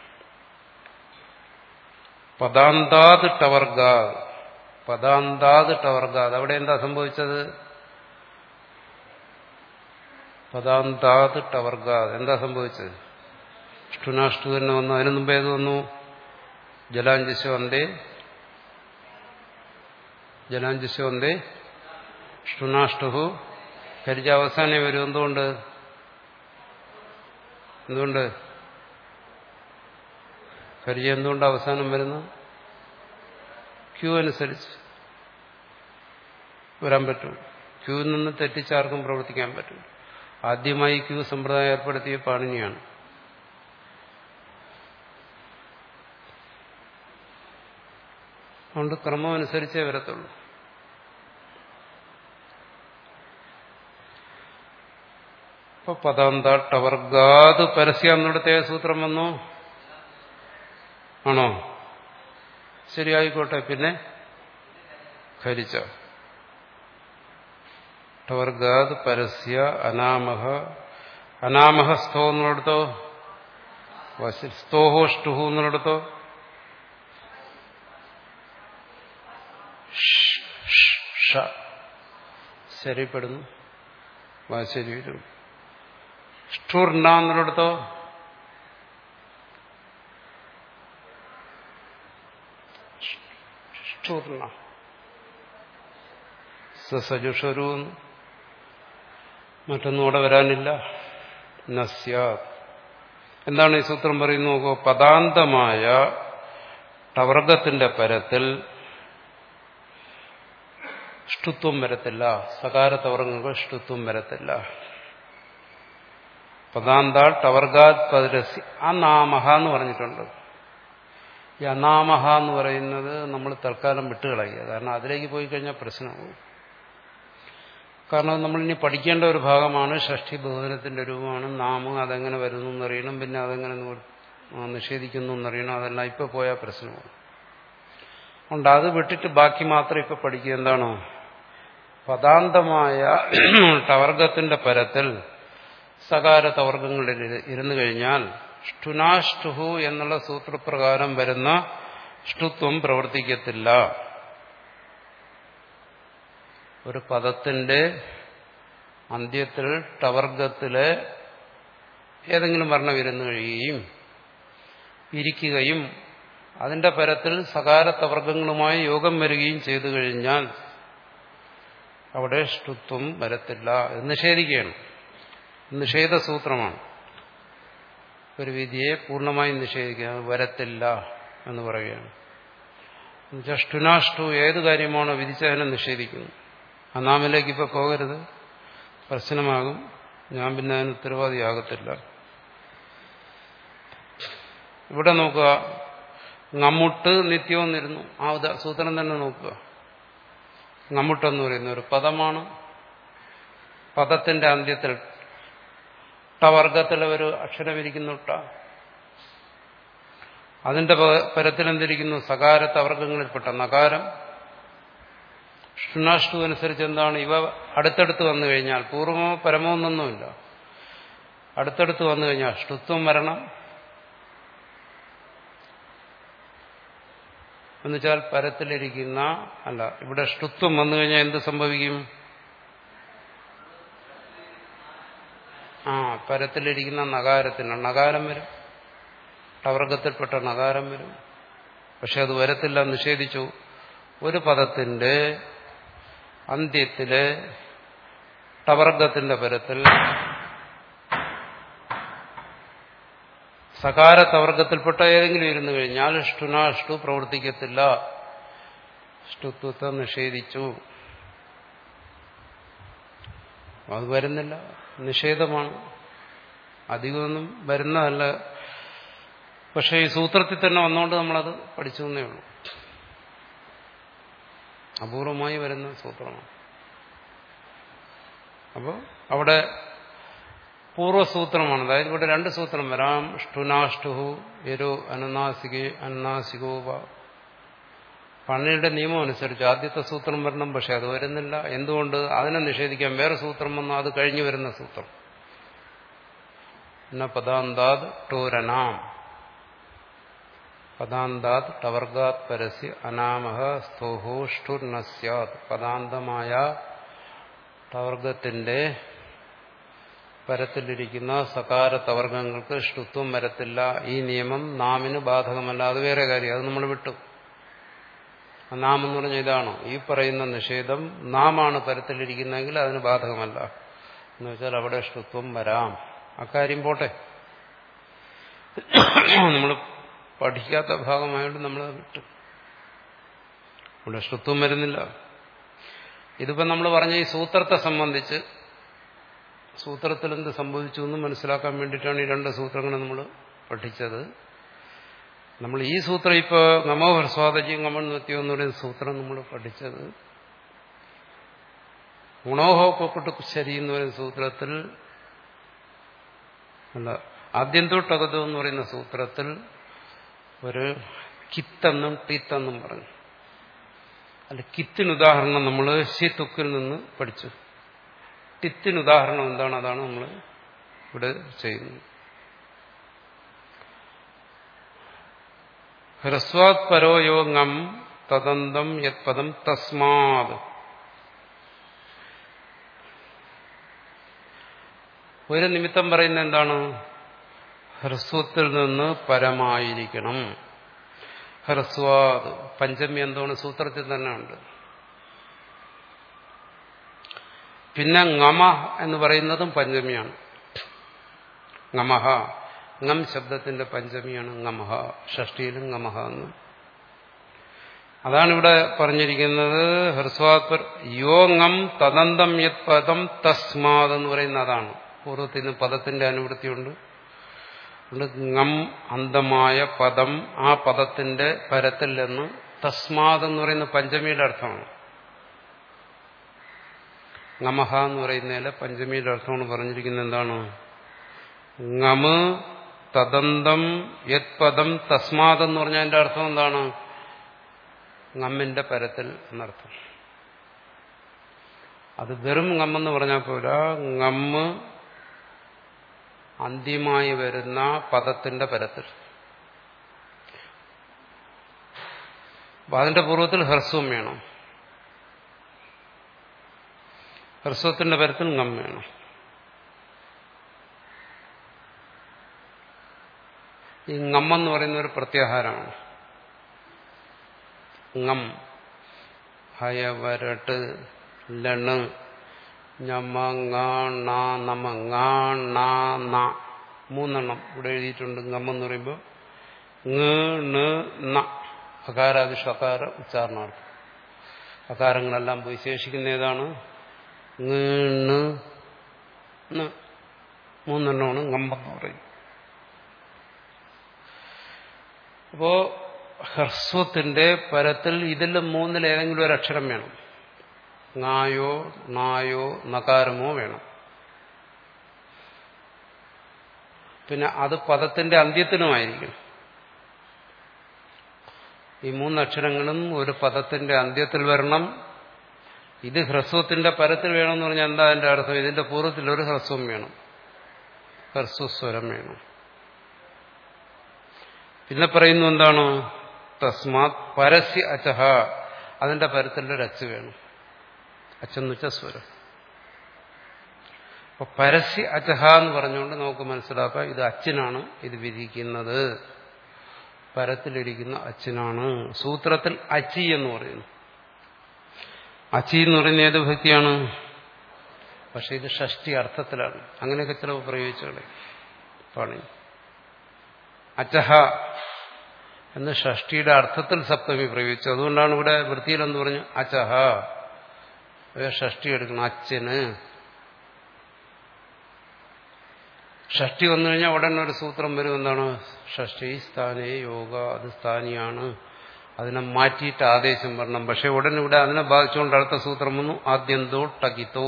പദാന്താത് ടവർഗാത് പദാന്താത് ടവർഗാത് അവിടെ എന്താ സംഭവിച്ചത് പദാന്താത് ടവർഗാത് എന്താ സംഭവിച്ചത് ഷ്ടുനാഷ്ടു തന്നെ വന്നു അതിനു മുമ്പ് ഏത് വന്നു ജലാഞ്ജസ് വந்தേ ജലാഞ്ജസ് വந்தേ ഷ്ടുനാഷ്ടു കരിച്ച അവസാനം വരും എന്തുകൊണ്ട് എന്തുകൊണ്ട് കരിച്ച എന്തുകൊണ്ട് അവസാനം വരുന്നു ക്യൂ അനുസരിച്ച് വരാൻ പറ്റും ക്യൂവിൽ നിന്ന് തെറ്റിച്ചാർക്കും പ്രവർത്തിക്കാൻ പറ്റും ആദ്യമായി ക്യൂ സമ്പ്രദായം ഏർപ്പെടുത്തിയ പാണിനിയാണ് അതുകൊണ്ട് ക്രമം അനുസരിച്ചേ വരത്തുള്ളൂ ഇപ്പൊ പദാന്ത ടവർഗാത് പരസ്യ എന്നിടത്തെ സൂത്രം വന്നു ആണോ ശരിയായിക്കോട്ടെ പിന്നെ ഖരിച്ച ടവർഗാത് പരസ്യ അനാമഹ അനാമഹ സ്ഥോ എന്നിടത്തോ സ്തോഹോഷ്ടുഹു എന്നിടത്തോ ശരിപ്പെടുന്നു വാശരി വരും ഷ്ഠൂർണ എന്നിടത്തോ ഷ്ഠൂർണ സജുഷരു മറ്റൊന്നും അവിടെ വരാനില്ല നസ്യാ എന്താണ് ഈ സൂത്രം പറയുന്നത് നോക്കൂ പദാന്തമായ ടവർഗത്തിന്റെ പരത്തിൽ ഷ്ടുത്വം വരത്തില്ല സകാരത്തവർഗങ്ങൾ ഷ്ടുത്വം വരത്തില്ല പദാന്താൾ ടവർഗാത് പദരസി അനാമഹ എന്ന് പറഞ്ഞിട്ടുണ്ട് ഈ അനാമഹ എന്ന് പറയുന്നത് നമ്മൾ തൽക്കാലം വിട്ടുകളയുക കാരണം അതിലേക്ക് പോയി കഴിഞ്ഞാൽ പ്രശ്നമാകും കാരണം നമ്മൾ ഇനി പഠിക്കേണ്ട ഒരു ഭാഗമാണ് ഷഷ്ടി ബഹുജനത്തിന്റെ രൂപമാണ് നാമം അതെങ്ങനെ വരുന്നു എന്നറിയണം പിന്നെ അതെങ്ങനെ നിഷേധിക്കുന്നു എന്നറിയണം അതെല്ലാം ഇപ്പൊ പോയാൽ പ്രശ്നമാകും അതുകൊണ്ട് അത് വിട്ടിട്ട് ബാക്കി മാത്രം ഇപ്പൊ പഠിക്കുക എന്താണോ പദാന്തമായ ടവർഗത്തിന്റെ പരത്തിൽ സകാര തവർഗങ്ങളിൽ ഇരുന്നു കഴിഞ്ഞാൽ ഷ്ടുനാഷ്ടുഹു എന്നുള്ള സൂത്രപ്രകാരം വരുന്ന ഷ്ടുത്വം പ്രവർത്തിക്കത്തില്ല ഒരു പദത്തിന്റെ അന്ത്യത്തിൽ ടവർഗത്തിലെ ഏതെങ്കിലും വർണ്ണം ഇരുന്നു കഴിയുകയും ഇരിക്കുകയും അതിന്റെ പരത്തിൽ സകാരത്തവർഗങ്ങളുമായി യോഗം വരികയും ചെയ്തു കഴിഞ്ഞാൽ അവിടെ ഷ്ടുത്വം വരത്തില്ല എന്ന് നിഷേധിക്കുകയാണ് നിഷേധസൂത്രമാണ് ഒരു വിധിയെ പൂർണ്ണമായും നിഷേധിക്കുക വരത്തില്ല എന്ന് പറയുകയാണ് ഷ്ടുനാഷ്ടു ഏത് കാര്യമാണോ വിധിച്ചതിനെ നിഷേധിക്കുന്നു ആ നാമിലേക്ക് ഇപ്പൊ പോകരുത് പ്രശ്നമാകും ഞാൻ പിന്നെ അതിന് ഉത്തരവാദിയാകത്തില്ല ഇവിടെ നോക്കുക നമ്മുട്ട് നിത്യവും നിരുന്നു ആ സൂത്രം തന്നെ നോക്കുക നമ്മുട്ടെന്ന് പറയുന്ന ഒരു പദമാണ് പദത്തിന്റെ അന്ത്യത്തിൽ ടവർഗത്തിലെ ഒരു അക്ഷരമിരിക്കുന്നു ട അതിന്റെ പരത്തിൽ എന്തിരിക്കുന്നു സകാരത്തവർഗങ്ങളിൽപ്പെട്ട നകാരം ഷുനാഷ്ടു അനുസരിച്ച് എന്താണ് ഇവ അടുത്തടുത്ത് വന്നു കഴിഞ്ഞാൽ പൂർവമോ പരമോ എന്നൊന്നുമില്ല അടുത്തടുത്ത് വന്നു കഴിഞ്ഞാൽ ഷ്ടുത്വം വരണം എന്നുവെച്ചാൽ പരത്തിലിരിക്കുന്ന അല്ല ഇവിടെ ഷ്ടുത്വം വന്നു കഴിഞ്ഞാൽ എന്ത് സംഭവിക്കും ആ പരത്തിലിരിക്കുന്ന നഗാരത്തിന് നഗാരം വരും ടവർഗത്തിൽപ്പെട്ട നഗാരം വരും പക്ഷെ അത് വരത്തില്ല നിഷേധിച്ചു ഒരു പദത്തിന്റെ അന്ത്യത്തിലെ ടവർഗത്തിന്റെ പരത്തിൽ സകാര തവർഗത്തിൽപ്പെട്ട ഏതെങ്കിലും ഇരുന്നു കഴിഞ്ഞാൽ ഷ്ടുനാഷ്ടു പ്രവർത്തിക്കത്തില്ല ഷ്ടുത്വത്തെ നിഷേധിച്ചു അത് വരുന്നില്ല നിഷേധമാണ് അധികമൊന്നും വരുന്നതല്ല പക്ഷെ ഈ സൂത്രത്തിൽ തന്നെ വന്നുകൊണ്ട് നമ്മളത് പഠിച്ചു എന്നേ ഉള്ളൂ അപൂർവമായി വരുന്ന സൂത്രമാണ് അപ്പോൾ അവിടെ പൂർവ്വസൂത്രമാണ് അതായത് ഇവിടെ രണ്ട് സൂത്രം വരാം ഷ്ടുനാഷ്ടുഹു എരു അനനാസികെ അനനാസികോ വ പണിയുടെ നിയമം അനുസരിച്ച് ആദ്യത്തെ സൂത്രം വരണം പക്ഷെ അത് വരുന്നില്ല എന്തുകൊണ്ട് അതിനെ നിഷേധിക്കാൻ വേറെ സൂത്രം വന്നാൽ അത് കഴിഞ്ഞു വരുന്ന സൂത്രം പിന്നെ പദാന്താത് ടോരനാം പദാന്താത് ടവർഗാത് പരസ്യ അനാമഹ സ്തോഹോ ഷ്ടുർന സ്യാത് പദാന്തമായ ടവർഗത്തിന്റെ പരത്തിലിരിക്കുന്ന സകാര തവർഗങ്ങൾക്ക് ഷ്ടുത്വം വരത്തില്ല ഈ നിയമം നാമിന് ബാധകമല്ല അത് വേറെ കാര്യം അത് നമ്മൾ വിട്ടു നാം എന്ന് പറഞ്ഞ ഇതാണോ ഈ പറയുന്ന നിഷേധം നാമാണ് പരത്തിലിരിക്കുന്നതെങ്കിൽ അതിന് ബാധകമല്ല എന്ന് വെച്ചാൽ അവിടെ ഷ്ടുത്വം വരാം അക്കാര്യം പോട്ടെ നമ്മൾ പഠിക്കാത്ത ഭാഗമായോണ്ട് നമ്മൾ വിട്ടു ഇവിടെ ഷ്ടുത്വം വരുന്നില്ല ഇതിപ്പോ നമ്മൾ പറഞ്ഞ ഈ സൂത്രത്തെ സംബന്ധിച്ച് സൂത്രത്തിൽ എന്ത് സംഭവിച്ചു എന്ന് മനസ്സിലാക്കാൻ വേണ്ടിയിട്ടാണ് ഈ രണ്ട് സൂത്രങ്ങൾ നമ്മൾ പഠിച്ചത് നമ്മൾ ഈ സൂത്രം ഇപ്പോ നമോ ഹ്രസ്വാദജി ഗമൻ നത്യോ എന്ന് പറയുന്ന സൂത്രം നമ്മൾ പഠിച്ചത് ഗുണോഹോ കൊക്കട്ട് ശരി എന്ന് പറയുന്ന സൂത്രത്തിൽ അല്ല ആദ്യം തൊട്ടകതോ എന്ന് പറയുന്ന സൂത്രത്തിൽ ഒരു കിത്തെന്നും ടീത്തെന്നും പറഞ്ഞു അല്ല കിത്തിന് ഉദാഹരണം നമ്മൾ ഷി തുക്കിൽ നിന്ന് പഠിച്ചു ടിത്തിന് ഉദാഹരണം എന്താണ് അതാണ് നമ്മൾ ഇവിടെ ചെയ്യുന്നത് ഹ്രസ്വാത് പരോയോ ngം തദന്തം യത് പദം തസ്മാത് ഒരു നിമിത്തം പറയുന്ന എന്താണ് ഹ്രസ്വത്തിൽ നിന്ന് പരമായിരിക്കണം ഹ്രസ്വാത് പഞ്ചമി എന്താണ് സൂത്രത്തിൽ തന്നെ ഉണ്ട് പിന്നെ ngമ എന്ന് പറയുന്നതും പഞ്ചമിയാണ് ngമഹ ngം ശബ്ദത്തിന്റെ പഞ്ചമിയാണ് ngമഹ ഷഷ്ടിയിലും ngമഹ എന്നും അതാണ് ഇവിടെ പറഞ്ഞിരിക്കുന്നത് ഹ്രസ്വാത്പർ യോ ngം തദന്തം യത് പദം തസ്മാത് എന്ന് പറയുന്ന അതാണ് പൂർവ്വത്തിൽ നിന്ന് പദത്തിന്റെ അനുവൃത്തിയുണ്ട് ngം അന്തമായ പദം ആ പദത്തിന്റെ പരത്തിൽ നിന്ന് തസ്മാത് എന്ന് പറയുന്ന പഞ്ചമിയുടെ അർത്ഥമാണ് ngമഹ എന്ന് പറയുന്നതിലെ പഞ്ചമിയുടെ അർത്ഥമാണ് പറഞ്ഞിരിക്കുന്നത് എന്താണ് ngമ് തദന്തം യത് പദം തസ്മാത് എന്ന് പറഞ്ഞാൽ അതിന്റെ അർത്ഥം എന്താണ് ngമ്മിന്റെ പരത്തിൽ എന്നർത്ഥം അത് വെറും ngമ്മെന്ന് പറഞ്ഞാൽ പോരാ ngമ്മ് അന്ത്യമായി വരുന്ന പദത്തിന്റെ പരത്തിൽ അപ്പൊ അതിന്റെ പൂർവ്വത്തിൽ ഹ്രസ്വം വേണം ഹ്രസ്വത്തിന്റെ പരത്തിൽ ngം വേണം ഈ ngമ്മെന്ന് പറയുന്ന ഒരു പ്രത്യാഹാരമാണ് ngം ഹയവരട്ട് ലണ് ഞമ ngണ നമ ngണ ന മൂന്നെണ്ണം ഇവിടെ എഴുതിയിട്ടുണ്ട് ngം എന്ന് പറയുമ്പോൾ ങ ന അകാരാദി ഷകാര ഉച്ചാരണാർത്ഥം അകാരങ്ങളെല്ലാം പോയി ശേഷിക്കുന്ന ഏതാണ് മൂന്നെണ്ണമാണ് ngമ്പെന്ന് പറയും അപ്പോ ഹ്രസ്വത്തിന്റെ പരത്തിൽ ഇതിൽ മൂന്നിൽ ഏതെങ്കിലും ഒരു അക്ഷരം വേണം ങ്ങായോ നായോ നകാരമോ വേണം പിന്നെ അത് പദത്തിന്റെ അന്ത്യത്തിനുമായിരിക്കും ഈ മൂന്നക്ഷരങ്ങളും ഒരു പദത്തിന്റെ അന്ത്യത്തിൽ വരണം ഇത് ഹ്രസ്വത്തിന്റെ പരത്തിൽ വേണമെന്ന് പറഞ്ഞാൽ എന്താ അതിന്റെ അർത്ഥം ഇതിന്റെ പൂർവ്വത്തിൽ ഒരു ഹ്രസ്വം വേണം ഹ്രസ്വസ്വരം വേണം പിന്നെ പറയുന്നു എന്താണ് തസ്മാത് പരസ്യ അച്ചഹ അതിന്റെ പരത്തിൽ ഒരു അച്ച് വേണം അച്ചെന്ന് വെച്ചാൽ സ്വരം അപ്പൊ പരസ്യ അച്ചഹ എന്ന് പറഞ്ഞുകൊണ്ട് നമുക്ക് മനസ്സിലാക്കാം ഇത് അച്ഛനാണ് ഇത് വിധിക്കുന്നത് പരത്തിലിരിക്കുന്ന അച്ഛനാണ് സൂത്രത്തിൽ അച്ചി എന്ന് പറയുന്നു അച്ചി എന്ന് പറയുന്ന ഏത് ഭക്തിയാണ് പക്ഷെ ഇത് ഷഷ്ടി അർത്ഥത്തിലാണ് അങ്ങനെയൊക്കെ ചിലവ് പ്രയോഗിച്ചോളെ പാണി അച്ചഹ എന്ന് ഷഷ്ടിയുടെ അർത്ഥത്തിൽ സപ്തമി പ്രയോഗിച്ചു അതുകൊണ്ടാണ് ഇവിടെ വൃത്തിയിലെന്ന് പറഞ്ഞു അച്ചഹ ഷഷ്ടി എടുക്കണം അച്ഛന് ഷഷ്ടി വന്നു കഴിഞ്ഞാൽ ഉടനെ ഒരു സൂത്രം വരും എന്താണ് ഷഷ്ടി സ്ഥാനേ യോഗ അത് സ്ഥാനിയാണ് അതിനെ മാറ്റിയിട്ട് ആദേശം വരണം പക്ഷെ ഉടനെ ഇവിടെ അതിനെ ബാധിച്ചുകൊണ്ട് അടുത്ത സൂത്രം വന്നു ആദ്യന്തോ ടകിത്തോ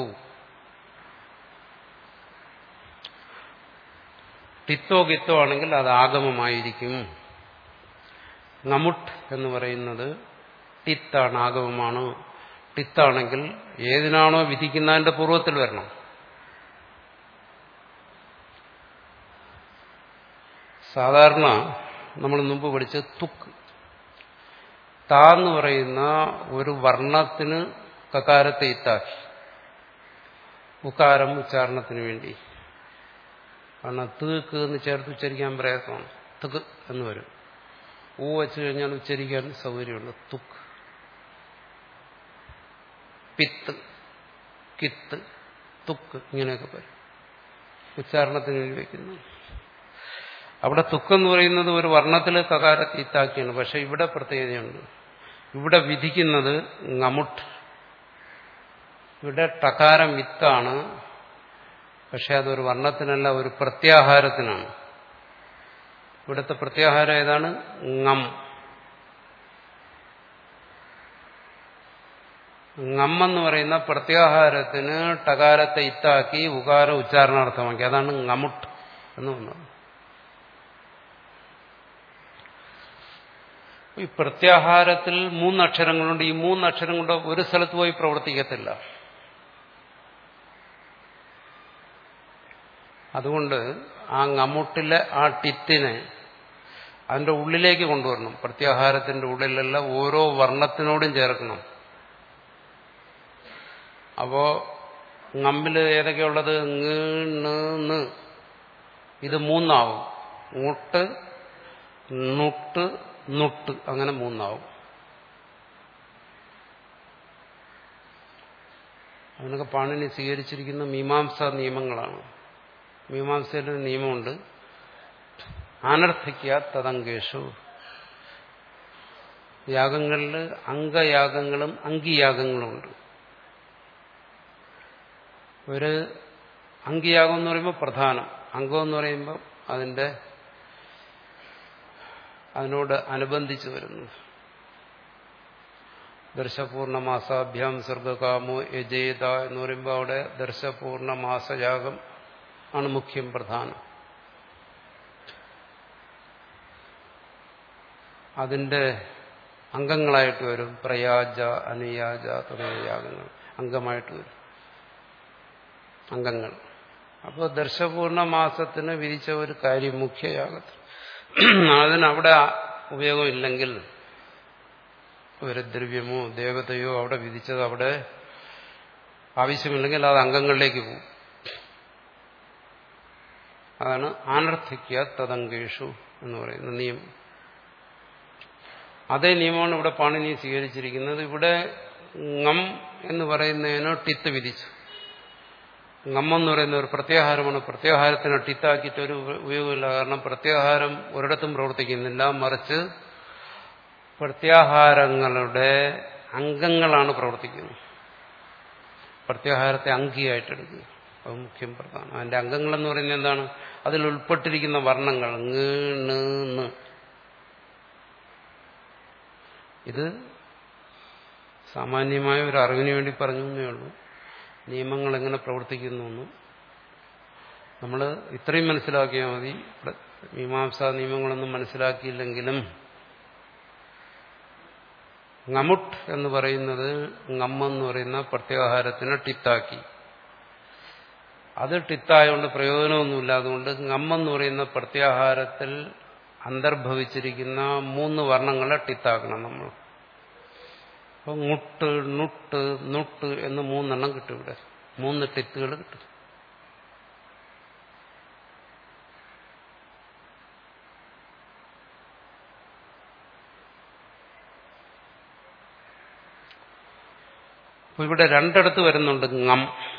ടിത്തോ ഗിത്തോ ആണെങ്കിൽ അത് ആഗമമായിരിക്കും നമുട്ട് എന്ന് പറയുന്നത് ടിത്താണ് ആഗമമാണ് ടിത്താണെങ്കിൽ ഏതിനാണോ വിധിക്കുന്നതിന്റെ പൂർവ്വത്തിൽ വരണം സാധാരണ നമ്മൾ മുമ്പ് പഠിച്ച തുക്ക് താന്ന് പറയുന്ന ഒരു വർണ്ണത്തിന് കകാരത്തെ ഇത്താക്കി ഉക്കാരം ഉച്ചാരണത്തിന് വേണ്ടി കാരണം തീക്ക് എന്ന് ചേർത്ത് ഉച്ചരിക്കാൻ പ്രയാസമാണ് തുക്ക് എന്ന് വരും ഊ വെച്ച് കഴിഞ്ഞാൽ ഉച്ചരിക്കാൻ സൗകര്യമുണ്ട് തുക്ക് പിത്ത് കിത്ത് തുക്ക് ഇങ്ങനെയൊക്കെ പറയും ഉച്ചാരണത്തിന് വേണ്ടി വയ്ക്കുന്നു അവിടെ തുക്കെന്ന് പറയുന്നത് ഒരു വർണ്ണത്തിൽ കകാരത്തെ ഇത്താക്കിയാണ് പക്ഷെ ഇവിടെ പ്രത്യേകതയുണ്ട് ഇവിടെ വിധിക്കുന്നത് ngമുട്ട് ഇവിടെ ടകാരം വിത്താണ് പക്ഷെ അതൊരു വർണ്ണത്തിനല്ല ഒരു പ്രത്യാഹാരത്തിനാണ് ഇവിടുത്തെ പ്രത്യാഹാരം ഏതാണ് ngം ngമ്മെന്ന് പറയുന്ന പ്രത്യാഹാരത്തിന് ടകാരത്തെ ഇത്താക്കി ഉകാര ഉച്ചാരണാർത്ഥമാക്കി അതാണ് ngമുട്ട് എന്ന് പറഞ്ഞത് ഈ പ്രത്യാഹാരത്തിൽ മൂന്നക്ഷരങ്ങളുണ്ട് ഈ മൂന്നക്ഷരം കൊണ്ട് ഒരു സ്ഥലത്ത് പോയി പ്രവർത്തിക്കത്തില്ല അതുകൊണ്ട് ആ ngമുട്ടിലെ ആ ടിത്തിനെ അതിന്റെ ഉള്ളിലേക്ക് കൊണ്ടുവരണം പ്രത്യാഹാരത്തിന്റെ ഉള്ളിലല്ല ഓരോ വർണ്ണത്തിനോടും ചേർക്കണം അപ്പോ ngമ്മിൽ ഏതൊക്കെയുള്ളത് ങ് ഇത് മൂന്നാവും മുട്ട് നുട്ട് നുട്ട് അങ്ങനെ മൂന്നാവും അതിനൊക്കെ പാണിനി സ്വീകരിച്ചിരിക്കുന്ന മീമാംസ നിയമങ്ങളാണ് മീമാംസയിൽ ഒരു നിയമമുണ്ട് അനർത്ഥിക്ക തദങ്കേഷു യാഗങ്ങളിൽ അംഗയാഗങ്ങളും അങ്കിയാഗങ്ങളും ഉണ്ട് ഒരു അങ്കിയാഗം എന്ന് പറയുമ്പോൾ പ്രധാനം അംഗം എന്ന് പറയുമ്പോൾ അതിന്റെ അതിനോട് അനുബന്ധിച്ച് വരുന്നു ദർശപൂർണമാസാഭ്യാം സ്വർഗകാമോ യജേത എന്ന് പറയുമ്പോൾ അവിടെ ദർശപൂർണമാസയാഗം ആണ് മുഖ്യം പ്രധാനം അതിന്റെ അംഗങ്ങളായിട്ട് വരും പ്രയാജ അനുയാജ തുടങ്ങിയ യാഗങ്ങൾ അംഗമായിട്ട് വരും അംഗങ്ങൾ അപ്പോൾ ദർശപൂർണ മാസത്തിന് വിധിച്ച ഒരു കാര്യം മുഖ്യയാഗത്തിൽ അതിനവിടെ ഉപയോഗമില്ലെങ്കിൽ ഒരു ദ്രവ്യമോ ദേവതയോ അവിടെ വിധിച്ചത് അവിടെ ആവശ്യമില്ലെങ്കിൽ അത് അംഗങ്ങളിലേക്ക് പോകും അതാണ് ആനർത്ഥിക്ക തദങ്കേഷു എന്ന് പറയുന്ന നിയമം അതേ നിയമമാണ് ഇവിടെ പാണിനി സ്വീകരിച്ചിരിക്കുന്നത് ഇവിടെ ngം എന്ന് പറയുന്നതിന് ടിത്ത് വിധിച്ചു ngം എന്ന് പറയുന്ന ഒരു പ്രത്യാഹാരമാണ് പ്രത്യാഹാരത്തിന് ടിത്താക്കിയിട്ട് ഒരു ഉപയോഗമില്ല കാരണം പ്രത്യാഹാരം ഒരിടത്തും പ്രവർത്തിക്കുന്നില്ല മറിച്ച് പ്രത്യാഹാരങ്ങളുടെ അംഗങ്ങളാണ് പ്രവർത്തിക്കുന്നത് പ്രത്യാഹാരത്തെ അങ്കിയായിട്ടെടുക്കുക അത് മുഖ്യം പ്രധാനം അതിന്റെ അംഗങ്ങളെന്ന് പറയുന്നത് എന്താണ് അതിൽ ഉൾപ്പെട്ടിരിക്കുന്ന വർണ്ണങ്ങൾ ങ് ണ് ന് ഇത് സാമാന്യമായ ഒരു അറിവിന് വേണ്ടി പറഞ്ഞു എന്നേ ഉള്ളൂ നിയമങ്ങൾ എങ്ങനെ പ്രവർത്തിക്കുന്നു എന്ന് നമ്മൾ ഇത്രയും മനസ്സിലാക്കിയാൽ മതി മീമാംസാ നിയമങ്ങളൊന്നും മനസ്സിലാക്കിയില്ലെങ്കിലും ngമുട്ട് എന്ന് പറയുന്നത് ngമ്മെന്ന് പറയുന്ന പ്രത്യാഹാരത്തിന് ടിത്താക്കി അത് ടിത്തായതുകൊണ്ട് പ്രയോജനമൊന്നുമില്ല അതുകൊണ്ട് ngമ്മെന്ന് പറയുന്ന പ്രത്യാഹാരത്തിൽ അന്തർഭവിച്ചിരിക്കുന്ന മൂന്ന് വർണ്ണങ്ങളെ ടിത്താക്കണം നമ്മൾ അപ്പോൾ മുട്ട് നുട്ട് നുട്ട് എന്ന് മൂന്നെണ്ണം കിട്ടും ഇവിടെ മൂന്ന് ടിത്തുകൾ കിട്ടും അപ്പൊ ഇവിടെ രണ്ടിടത്ത് വരുന്നുണ്ട് ngam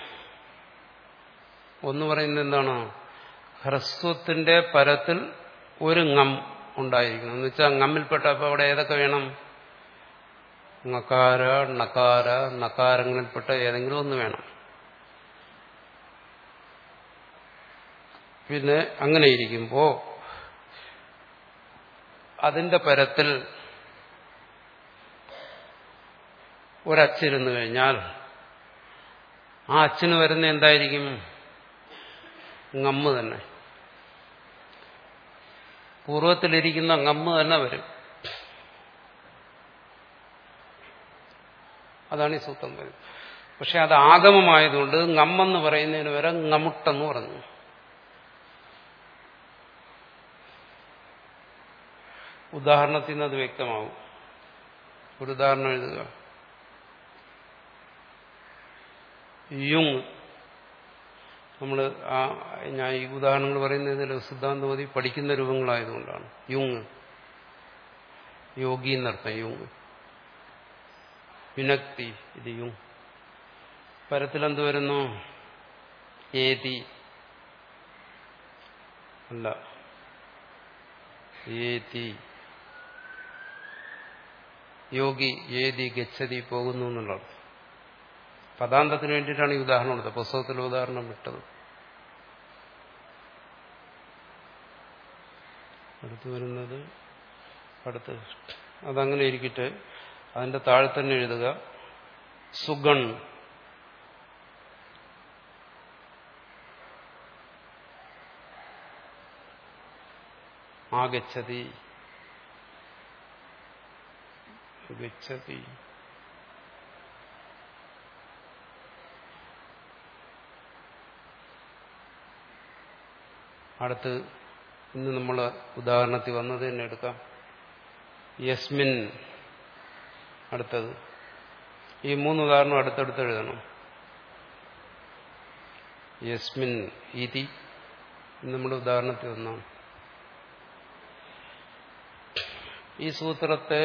ഒന്ന് പറയുന്നത് എന്താണ് ഹ്രസ്വത്തിന്റെ പരത്തിൽ ഒരു ngam ഉണ്ടായിരിക്കണം എന്ന് വെച്ചാൽ ngമ്മിൽപ്പെട്ട അപ്പൊ അവിടെ ഏതൊക്കെ വേണം നകാര നകാര നകാരങ്ങളിൽപ്പെട്ട ഏതെങ്കിലും ഒന്ന് വേണം പിന്നെ അങ്ങനെ ഇരിക്കുമ്പോ അതിന്റെ പരത്തിൽ ഒരച്ചിരുന്നു കഴിഞ്ഞാൽ ആ അച്ഛന് വരുന്ന എന്തായിരിക്കും ngമ്മ് തന്നെ പൂർവ്വത്തിലിരിക്കുന്ന ngമ്മ് തന്നെ വരും അതാണ് ഈ സൂത്രം വരുന്നത് പക്ഷെ അത് ആഗമമായതുകൊണ്ട് ngമ്മെന്ന് പറയുന്നതിന് വരെ ngമുട്ടെന്ന് പറഞ്ഞു ഉദാഹരണത്തിൽ നിന്ന് അത് വ്യക്തമാവും ഒരു ഉദാഹരണം എഴുതുക യുങ് നമ്മൾ ആ ഞാൻ ഈ ഉദാഹരണങ്ങൾ പറയുന്നതിൽ സിദ്ധാന്തമതി പഠിക്കുന്ന രൂപങ്ങളായതുകൊണ്ടാണ് യുങ് യോഗി എന്നർത്ഥം യുങ് വിനക്തി ഇത് യുങ് പരത്തിലെന്ത് വരുന്നു ഏതി അല്ല ഏതി യോഗി ഏതി ഗച്ഛതി പോകുന്നു എന്നുള്ളത് പദാന്തത്തിന് വേണ്ടിയിട്ടാണ് ഈ ഉദാഹരണം എടുത്തത് പുസ്തകത്തിലെ ഉദാഹരണം വിട്ടത് അടുത്ത് വരുന്നത് അടുത്ത് അതങ്ങനെ ഇരിക്കട്ടെ അതിന്റെ താഴെ തന്നെ എഴുതുക സുഗൺ ആഗച്ഛതി ഗച്ഛതി അടുത്ത് ഇന്ന് നമ്മൾ ഉദാഹരണത്തിൽ വന്നത് തന്നെ എടുക്കാം യസ്മിൻ അടുത്തത് ഈ മൂന്ന് ഉദാഹരണം അടുത്തടുത്ത് എഴുതണം യസ്മിൻ ഇതി നമ്മുടെ ഉദാഹരണത്തിൽ ഒന്നാണ് ഈ സൂത്രത്തെ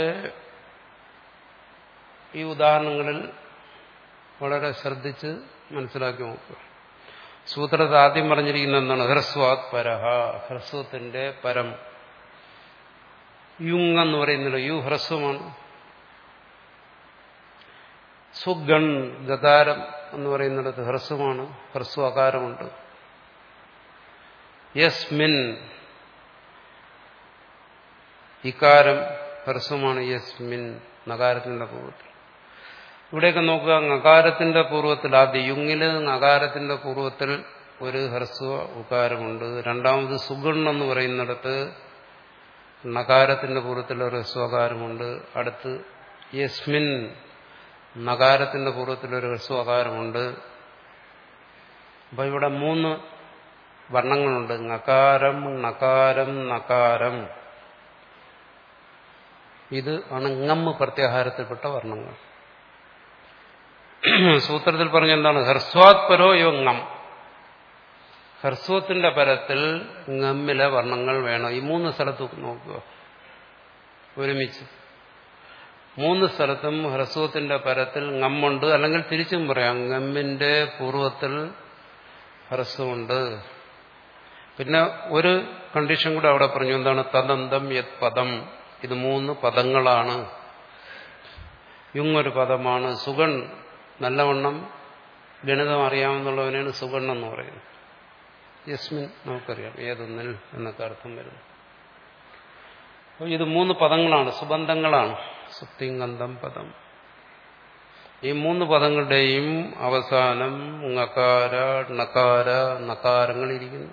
ഈ ഉദാഹരണങ്ങളിൽ വളരെ ശ്രദ്ധിച്ച് മനസ്സിലാക്കി നോക്കുക സൂത്രത്തെ ആദ്യം പറഞ്ഞിരിക്കുന്ന എന്താണ് ഹ്രസ്വാത് പരഹ ഹ്രസ്വത്തിന്റെ പരം യുങ് എന്ന് പറയുന്നില്ല യു ഹ്രസ്വമാണ് സുഗൺ ഗതാരം എന്ന് പറയുന്നിടത്ത് ഹ്രസ്വമാണ് ഹ്രസ്വകാരമുണ്ട് യസ്മിൻ ഇക്കാരം ഹ്രസ്വമാണ് യസ്മിൻ നകാരത്തിന്റെ പൂർവ്വത്തിൽ ഇവിടെയൊക്കെ നോക്കുക നകാരത്തിന്റെ പൂർവ്വത്തിൽ ആദ്യം യുങ്ങില് നകാരത്തിന്റെ പൂർവ്വത്തിൽ ഒരു ഹ്രസ്വ ഉകാരമുണ്ട് രണ്ടാമത് സുഗൺ എന്ന് പറയുന്നിടത്ത് നകാരത്തിന്റെ പൂർവ്വത്തിൽ ഒരു ഹ്രസ്വകാരമുണ്ട് അടുത്ത് യസ്മിൻ നകാരത്തിന്റെ പൂർവ്വത്തിൽ ഒരു ഹ്രസ്വകാരമുണ്ട് അപ്പൊ ഇവിടെ മൂന്ന് വർണ്ണങ്ങളുണ്ട് നകാരം നകാരം നകാരം ഇത് ആണ് ngമ്മ് പ്രത്യാഹാരത്തിൽപ്പെട്ട വർണ്ണങ്ങൾ സൂത്രത്തിൽ പറഞ്ഞ എന്താണ് ഹർസ്വാത് പരോ യോ ngം ഹർസ്വത്തിന്റെ പരത്തിൽ ngമ്മിലെ വർണ്ണങ്ങൾ വേണം ഈ മൂന്ന് സ്ഥലത്ത് നോക്കുക ഒരുമിച്ച് മൂന്ന് സ്ഥലത്തും ഹ്രസ്വത്തിന്റെ പരത്തിൽ ngമ്മുണ്ട് അല്ലെങ്കിൽ തിരിച്ചും പറയാം ngമ്മിന്റെ പൂർവ്വത്തിൽ ഹ്രസ്വമുണ്ട് പിന്നെ ഒരു കണ്ടീഷൻ കൂടെ അവിടെ പറഞ്ഞു എന്താണ് തദന്തം യത് പദം ഇത് മൂന്ന് പദങ്ങളാണ് യുങ്ങൊരു പദമാണ് സുഗൺ നല്ലവണ്ണം ഗണിതം അറിയാമെന്നുള്ളവനാണ് സുഗൺ എന്ന് പറയുന്നത് യസ്മിൻ നമുക്കറിയാം ഏതൊന്നിൽ എന്നൊക്കെ അർത്ഥം വരുന്നു അപ്പോൾ ഇത് മൂന്ന് പദങ്ങളാണ് സുബന്ധങ്ങളാണ് സുപ്തിങ്കന്തം പദം ഈ മൂന്ന് പദങ്ങളുടെയും അവസാനം ngകാര ണകാര നകാരങ്ങളിരിക്കുന്നു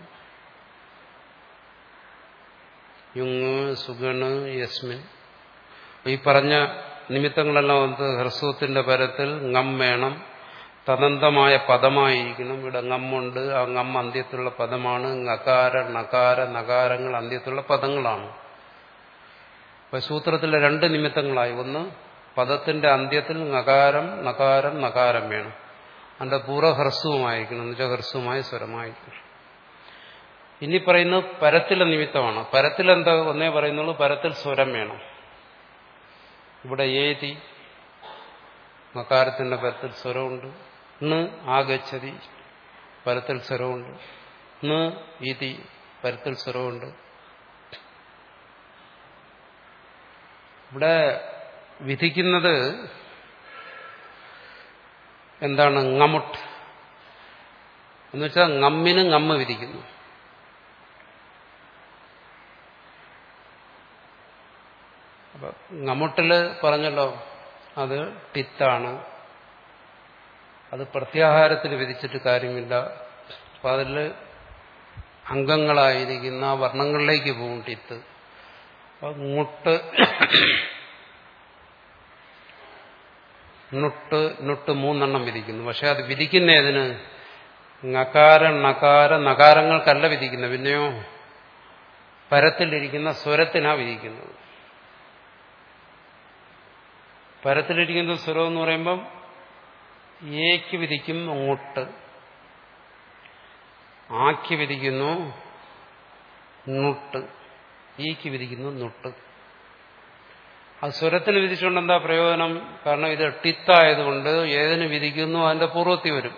യുങ് സുഗണ് യസ്മിൻ ഈ പറഞ്ഞ നിമിത്തങ്ങളെല്ലാം വന്ന് ഹ്രസ്വത്തിന്റെ പരത്തിൽ ngം വേണം തദന്തമായ പദമായിരിക്കണം ഇവിടെ ngമ്മുണ്ട് ആ ngം അന്ത്യത്തിലുള്ള പദമാണ് ngകാര ണകാര നകാരങ്ങൾ അന്ത്യത്തിലുള്ള പദങ്ങളാണ് അപ്പൊ സൂത്രത്തിലെ രണ്ട് നിമിത്തങ്ങളായി ഒന്ന് പദത്തിന്റെ അന്ത്യത്തിൽ നകാരം നകാരം നകാരം വേണം അതിന്റെ പൂർവ്വ ഹ്രസ്വമായിരിക്കണം എന്ന് വെച്ചാൽ ഹ്രസ്വമായ സ്വരമായിരിക്കണം ഇനി പറയുന്നത് പരത്തിലെ നിമിത്തമാണ് പരത്തിൽ എന്താ ഒന്നേ പറയുന്നുള്ളൂ പരത്തിൽ സ്വരം വേണം ഇവിടെ ഏതി മകാരത്തിന്റെ പരത്തിൽ സ്വരമുണ്ട് ന് ആഗച്ഛതി പരത്തിൽ സ്വരമുണ്ട് ന് ഇതി പരത്തിൽ സ്വരമുണ്ട് ഇവിടെ വിധിക്കുന്നത് എന്താണ് ngമുട്ട് എന്നുവെച്ചാൽ ngമ്മിന് ngമ്മ് വിധിക്കുന്നു അപ്പൊ ngമുട്ടില് പറഞ്ഞല്ലോ അത് ടിത്താണ് അത് പ്രത്യാഹാരത്തിൽ വിധിച്ചിട്ട് കാര്യമില്ല അപ്പൊ അതിൽ അംഗങ്ങളായിരിക്കുന്ന വർണ്ണങ്ങളിലേക്ക് പോകും ടിത്ത് അപ്പൊ മുട്ട് നുട്ട് നുട്ട് മൂന്നെണ്ണം വിധിക്കുന്നു പക്ഷെ അത് വിധിക്കുന്ന ഏതിന് നകാര നകാര നകാരങ്ങൾക്കല്ല വിധിക്കുന്നത് പിന്നെയോ പരത്തിലിരിക്കുന്ന സ്വരത്തിനാ വിധിക്കുന്നത് പരത്തിലിരിക്കുന്ന സ്വരം എന്ന് പറയുമ്പം ഏക്ക് വിധിക്കും മുട്ട് ആക്ക് വിധിക്കുന്നു നുട്ട് ഈക്ക് വിധിക്കുന്നു നുട്ട് അത് സ്വരത്തിന് വിധിച്ചുകൊണ്ട് എന്താ പ്രയോജനം കാരണം ഇത് ടിത്തായതുകൊണ്ട് ഏതിന് വിധിക്കുന്നു അതിന്റെ പൂർവ്വത്തിൽ വരും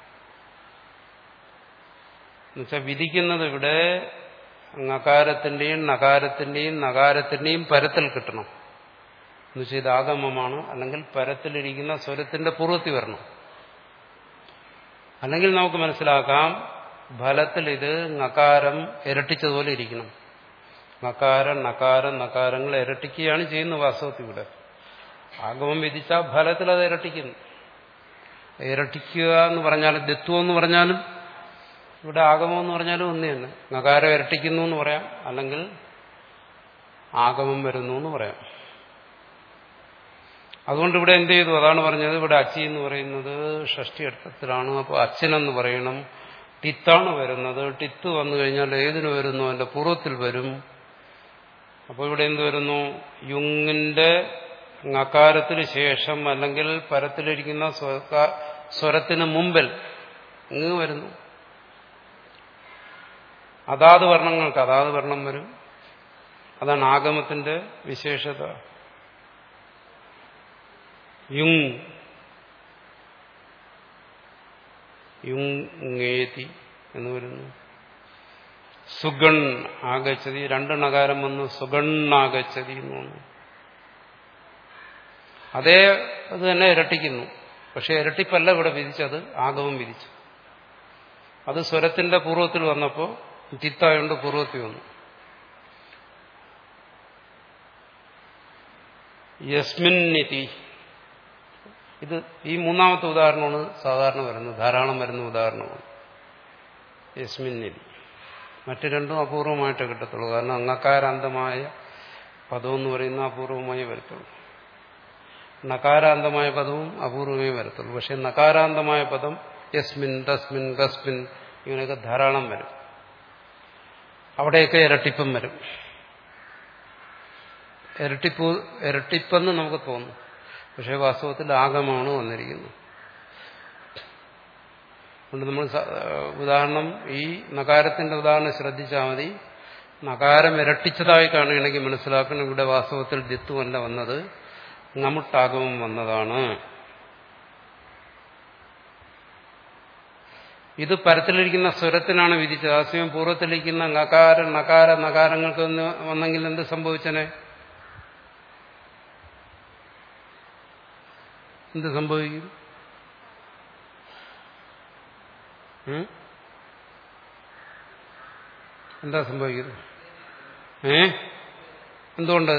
എന്നുവെച്ചാൽ വിധിക്കുന്നത് ഇവിടെ നകാരത്തിന്റെയും നകാരത്തിന്റെയും നകാരത്തിന്റെയും പരത്തിൽ കിട്ടണം എന്നുവെച്ചാൽ ഇത് ആഗമമാണ് അല്ലെങ്കിൽ പരത്തിലിരിക്കുന്ന സ്വരത്തിന്റെ പൂർവ്വത്തിൽ വരണം അല്ലെങ്കിൽ നമുക്ക് മനസ്സിലാക്കാം ഫലത്തിൽ ഇത് നകാരം ഇരട്ടിച്ചതുപോലെ ഇരിക്കണം നകാര നകാര നകാരങ്ങൾ ഇരട്ടിക്കുകയാണ് ചെയ്യുന്നത് വാസ്തവത്തിൽ ഇവിടെ ആഗമം വിധിച്ചാൽ ഫലത്തിൽ അത് ഇരട്ടിക്കുന്നു ഇരട്ടിക്കുക എന്ന് പറഞ്ഞാലും ദത്വം എന്ന് പറഞ്ഞാലും ഇവിടെ ആഗമം എന്ന് പറഞ്ഞാലും ഒന്ന് തന്നെ നകാരം ഇരട്ടിക്കുന്നു എന്ന് പറയാം അല്ലെങ്കിൽ ആഗമം വരുന്നു എന്ന് പറയാം അതുകൊണ്ട് ഇവിടെ എന്ത് ചെയ്തു അതാണ് പറഞ്ഞത് ഇവിടെ അച്ചി എന്ന് പറയുന്നത് ഷഷ്ടി അർത്ഥത്തിലാണ് അപ്പോൾ അച്ഛനെന്ന് പറയണം ടിത്താണ് വരുന്നത് ടിത്ത് വന്നു കഴിഞ്ഞാൽ ഏതിന് വരുന്നു അതിന്റെ പൂർവ്വത്തിൽ വരും അപ്പോൾ ഇവിടെ എന്ത് വരുന്നു യുങ്ങിന്റെ നകാരത്തിന് ശേഷം അല്ലെങ്കിൽ പരത്തിലിരിക്കുന്ന സ്വരത്തിന് മുമ്പിൽ ഇങ്ങ് വരുന്നു അതാത് വർണ്ണങ്ങൾക്ക് അതാത് വർണ്ണം വരും അതാണ് ആഗമത്തിന്റെ വിശേഷത യുങ് യുങ്ങേതി എന്ന് വരുന്നു സുഗൺ ആഗച്ചതി രണ്ട് നകാരം വന്നു സുഗണ്ണാഗച്ചതി എന്ന് വന്നു അതേ അത് തന്നെ ഇരട്ടിക്കുന്നു പക്ഷെ ഇരട്ടിപ്പല്ല ഇവിടെ വിധിച്ചത് ആഗമം വിധിച്ചു അത് സ്വരത്തിന്റെ പൂർവ്വത്തിൽ വന്നപ്പോൾ ചിത്തായോണ്ട് പൂർവ്വത്തിൽ വന്നു യസ്മിന്നിതി ഇത് ഈ മൂന്നാമത്തെ ഉദാഹരണമാണ് സാധാരണ വരുന്നത് ധാരാളം വരുന്ന ഉദാഹരണമാണ് യസ്മിന്നിതി മറ്റു രണ്ടും അപൂർവമായിട്ട് കിട്ടത്തുള്ളൂ കാരണം അങ്ങക്കാരാന്തമായ പദം എന്ന് പറയുന്ന അപൂർവമായി വരത്തുള്ളൂ നകാരാന്തമായ പദവും അപൂർവമേ വരത്തുള്ളൂ പക്ഷെ നകാരാന്തമായ പദം യസ്മിൻ തസ്മിൻ കസ്മിൻ ഇങ്ങനെയൊക്കെ ധാരാളം വരും അവിടെയൊക്കെ ഇരട്ടിപ്പം വരും ഇരട്ടിപ്പ് ഇരട്ടിപ്പെന്ന് നമുക്ക് തോന്നും പക്ഷെ വാസ്തവത്തിൽ ആഗമമാണ് വന്നിരിക്കുന്നത് അതുകൊണ്ട് നമ്മൾ ഉദാഹരണം ഈ നകാരത്തിന്റെ ഉദാഹരണം ശ്രദ്ധിച്ചാൽ മതി നകാരം ഇരട്ടിച്ചതായി കാണുകയാണെങ്കിൽ മനസ്സിലാക്കണം ഇവിടെ വാസ്തവത്തിൽ ദിത്തുവല്ല വന്നത് നമുട്ടാഗമം വന്നതാണ് ഇത് പരത്തിലിരിക്കുന്ന സ്വരത്തിനാണ് വിധിച്ചത് ആ സമയം പൂർവ്വത്തിലിരിക്കുന്ന നകാര നകാര നകാരങ്ങൾക്ക് വന്നെങ്കിൽ എന്ത് സംഭവിച്ചനെ എന്ത് സംഭവിക്കും എന്താ സംഭവിക്കുന്നത് ഏ എന്തുകൊണ്ട്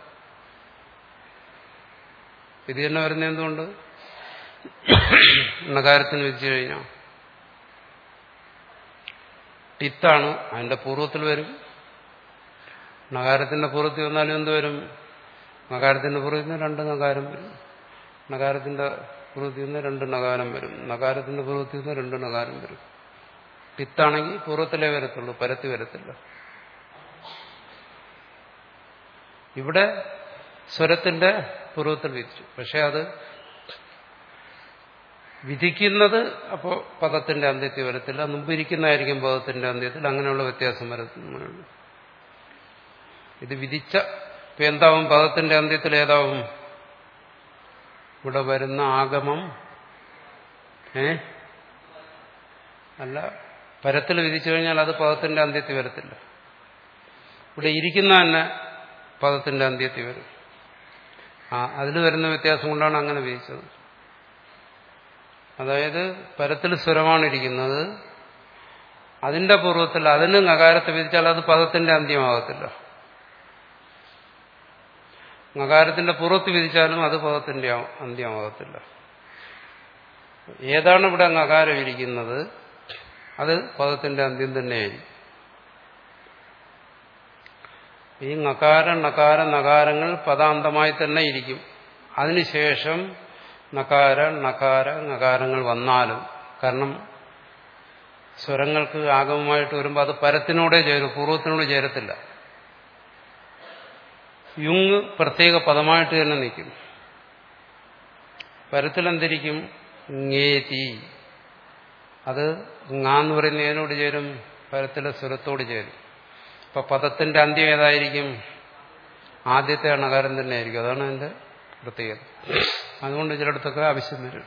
ഇത് തന്നെ വരുന്ന എന്തുകൊണ്ട് നഗാരത്തിന് വിധിച്ചു കഴിഞ്ഞാൽ ടിത്താണ് അതിന്റെ പൂർവ്വത്തിൽ വരും നഗാരത്തിന്റെ പൂർവ്വത്തിൽ വന്നാലും എന്ത് വരും നഗാരത്തിന്റെ പൂർവ്വത്തിൽ നിന്ന് രണ്ട് നഗാരം വരും നഗാരത്തിന്റെ പൂർവ്വത്തിൽ നിന്ന് രണ്ട് നഗാരം വരും നഗാരത്തിന്റെ പൂർവ്വത്തിൽ നിന്ന് രണ്ട് നഗാരം വരും ടിത്താണെങ്കിൽ പൂർവ്വത്തിലേ വരത്തുള്ളൂ പരത്തി വരത്തില്ല ഇവിടെ സ്വരത്തിന്റെ പൂർവ്വത്തിൽ വിധിച്ചു പക്ഷെ അത് വിധിക്കുന്നത് അപ്പോൾ പദത്തിന്റെ അന്ത്യത്തിൽ വരത്തില്ല മുമ്പിരിക്കുന്നതായിരിക്കും പദത്തിന്റെ അന്ത്യത്തിൽ അങ്ങനെയുള്ള വ്യത്യാസം വരുത്തുന്നുള്ളൂ ഇത് വിധിച്ച ഇപ്പൊ എന്താവും പദത്തിന്റെ അന്ത്യത്തിൽ ഏതാവും ഇവിടെ വരുന്ന ആഗമം ഏ അല്ല പരത്തിൽ വിധിച്ചു കഴിഞ്ഞാൽ അത് പദത്തിന്റെ അന്ത്യത്തിൽ വരത്തില്ല ഇവിടെ ഇരിക്കുന്ന തന്നെ പദത്തിന്റെ അന്ത്യത്തിൽ വരും ആ അതിൽ വരുന്ന വ്യത്യാസം കൊണ്ടാണ് അങ്ങനെ വിധിച്ചത് അതായത് പരത്തിൽ സ്വരമാണ് ഇരിക്കുന്നത് അതിന്റെ പൂർവ്വത്തിൽ അതിന് നകാരത്തെ വിധിച്ചാൽ അത് പദത്തിന്റെ അന്ത്യമാകത്തില്ല നകാരത്തിന്റെ പുറത്ത് വിധിച്ചാലും അത് പദത്തിന്റെ അന്ത്യമാകത്തില്ല ഏതാണ് ഇവിടെ നകാരം ഇരിക്കുന്നത് അത് പദത്തിന്റെ അന്ത്യം തന്നെയായിരിക്കും ഈ നകാര നകാര നകാരങ്ങൾ പദാന്തമായി തന്നെ ഇരിക്കും അതിനുശേഷം നകാര നകാര നകാരങ്ങൾ വന്നാലും കാരണം സ്വരങ്ങൾക്ക് ആഗമമായിട്ട് വരുമ്പോൾ അത് പരത്തിനോടെ ചേരും പൂർവ്വത്തിനോട് ചേരത്തില്ല യുങ് പ്രത്യേക പദമായിട്ട് തന്നെ നിൽക്കും പരത്തിലെന്തിരിക്കും ngേതി അത് ങാന്ന് പറയുന്ന ഏതിനോട് ചേരും പരത്തിലെ സ്വരത്തോട് ചേരും അപ്പൊ പദത്തിന്റെ അന്ത്യം ഏതായിരിക്കും ആദ്യത്തെ അണകാരം തന്നെ ആയിരിക്കും അതാണ് അതിന്റെ പ്രത്യേകത അതുകൊണ്ട് ചിലയിടത്തൊക്കെ ആവശ്യം വരും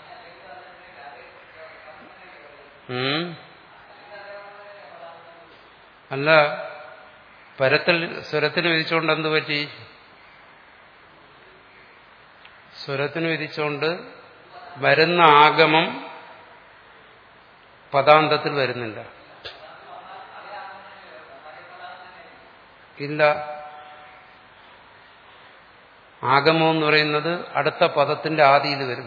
ഉം. അല്ല പരത്തിൽ സ്വരത്തിന് വിധിച്ചുകൊണ്ട് എന്ത് പറ്റി സ്വരത്തിന് വിധിച്ചുകൊണ്ട് വരുന്ന ആഗമം പദാന്തത്തിൽ വരുന്നില്ല ഇല്ല ആഗമം എന്ന് പറയുന്നത് അടുത്ത പദത്തിന്റെ ആദിയിൽ വരും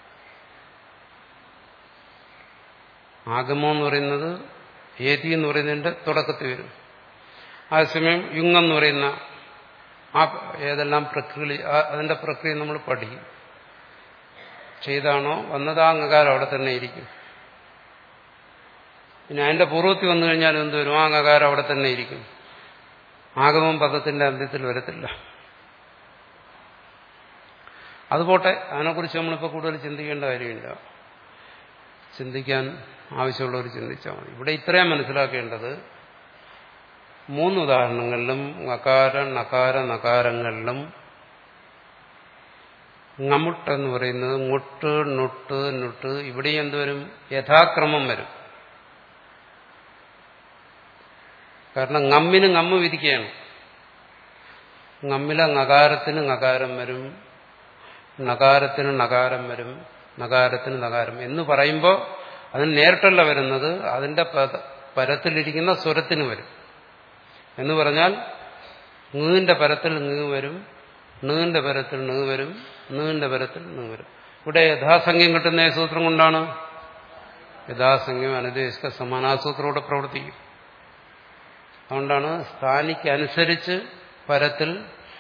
ആഗമം എന്ന് പറയുന്നത് ഏതി എന്ന് പറയുന്നതിന്റെ തുടക്കത്തിൽ വരും അതേസമയം യുങ്ങെന്ന് പറയുന്ന ആ ഏതെല്ലാം പ്രക്രിയ ആ- അതിന്റെ പ്രക്രിയ നമ്മൾ പഠിക്കും ചെയ്താണോ വന്നത് ആ അംഗകാരം അവിടെ തന്നെ ഇരിക്കും പിന്നെ അതിന്റെ പൂർവ്വത്തിൽ വന്നു കഴിഞ്ഞാൽ എന്ത് വരും ആ അംഗകാരം അവിടെ തന്നെ ഇരിക്കും ആഗമം പദത്തിന്റെ അന്ത്യത്തിൽ വരത്തില്ല അതുപോട്ടെ അതിനെക്കുറിച്ച് നമ്മളിപ്പോൾ കൂടുതൽ ചിന്തിക്കേണ്ട കാര്യമില്ല ചിന്തിക്കാൻ ആവശ്യമുള്ളവർ ചിന്തിച്ചാൽ മതി ഇവിടെ ഇത്രയും മനസ്സിലാക്കേണ്ടത് മൂന്ന് ഉദാഹരണങ്ങളിലും നകാര നകാര നകാരങ്ങളിലും ngമുട്ട് എന്ന് പറയുന്നത് മുട്ട് നുട്ട് നുട്ട് ഇവിടെയും എന്തുവരും യഥാക്രമം വരും കാരണം ngമ്മിന് ngമ്മ് വിധിക്കുകയാണ് ngമ്മിലെ നകാരത്തിന് നകാരം വരും നകാരത്തിന് നകാരം വരും നകാരത്തിന് നകാരം എന്ന് പറയുമ്പോൾ അതിന് നേരിട്ടല്ല വരുന്നത് അതിന്റെ പദ- പരത്തിലിരിക്കുന്ന സ്വരത്തിന് വരും എന്ന് പറഞ്ഞാൽ നീന്റെ പരത്തിൽ നീ വരും നീന്റെ പരത്തിൽ നീ വരും നീന്റെ പരത്തിൽ നീ വരും ഇവിടെ യഥാസംഖ്യം കിട്ടുന്ന ഏത് സൂത്രം കൊണ്ടാണ് യഥാസംഖ്യം അനദേശിക സമാനാസൂത്രത്തോടെ പ്രവർത്തിക്കും അതുകൊണ്ടാണ് സ്ഥാനിക്ക് അനുസരിച്ച് പരത്തിൽ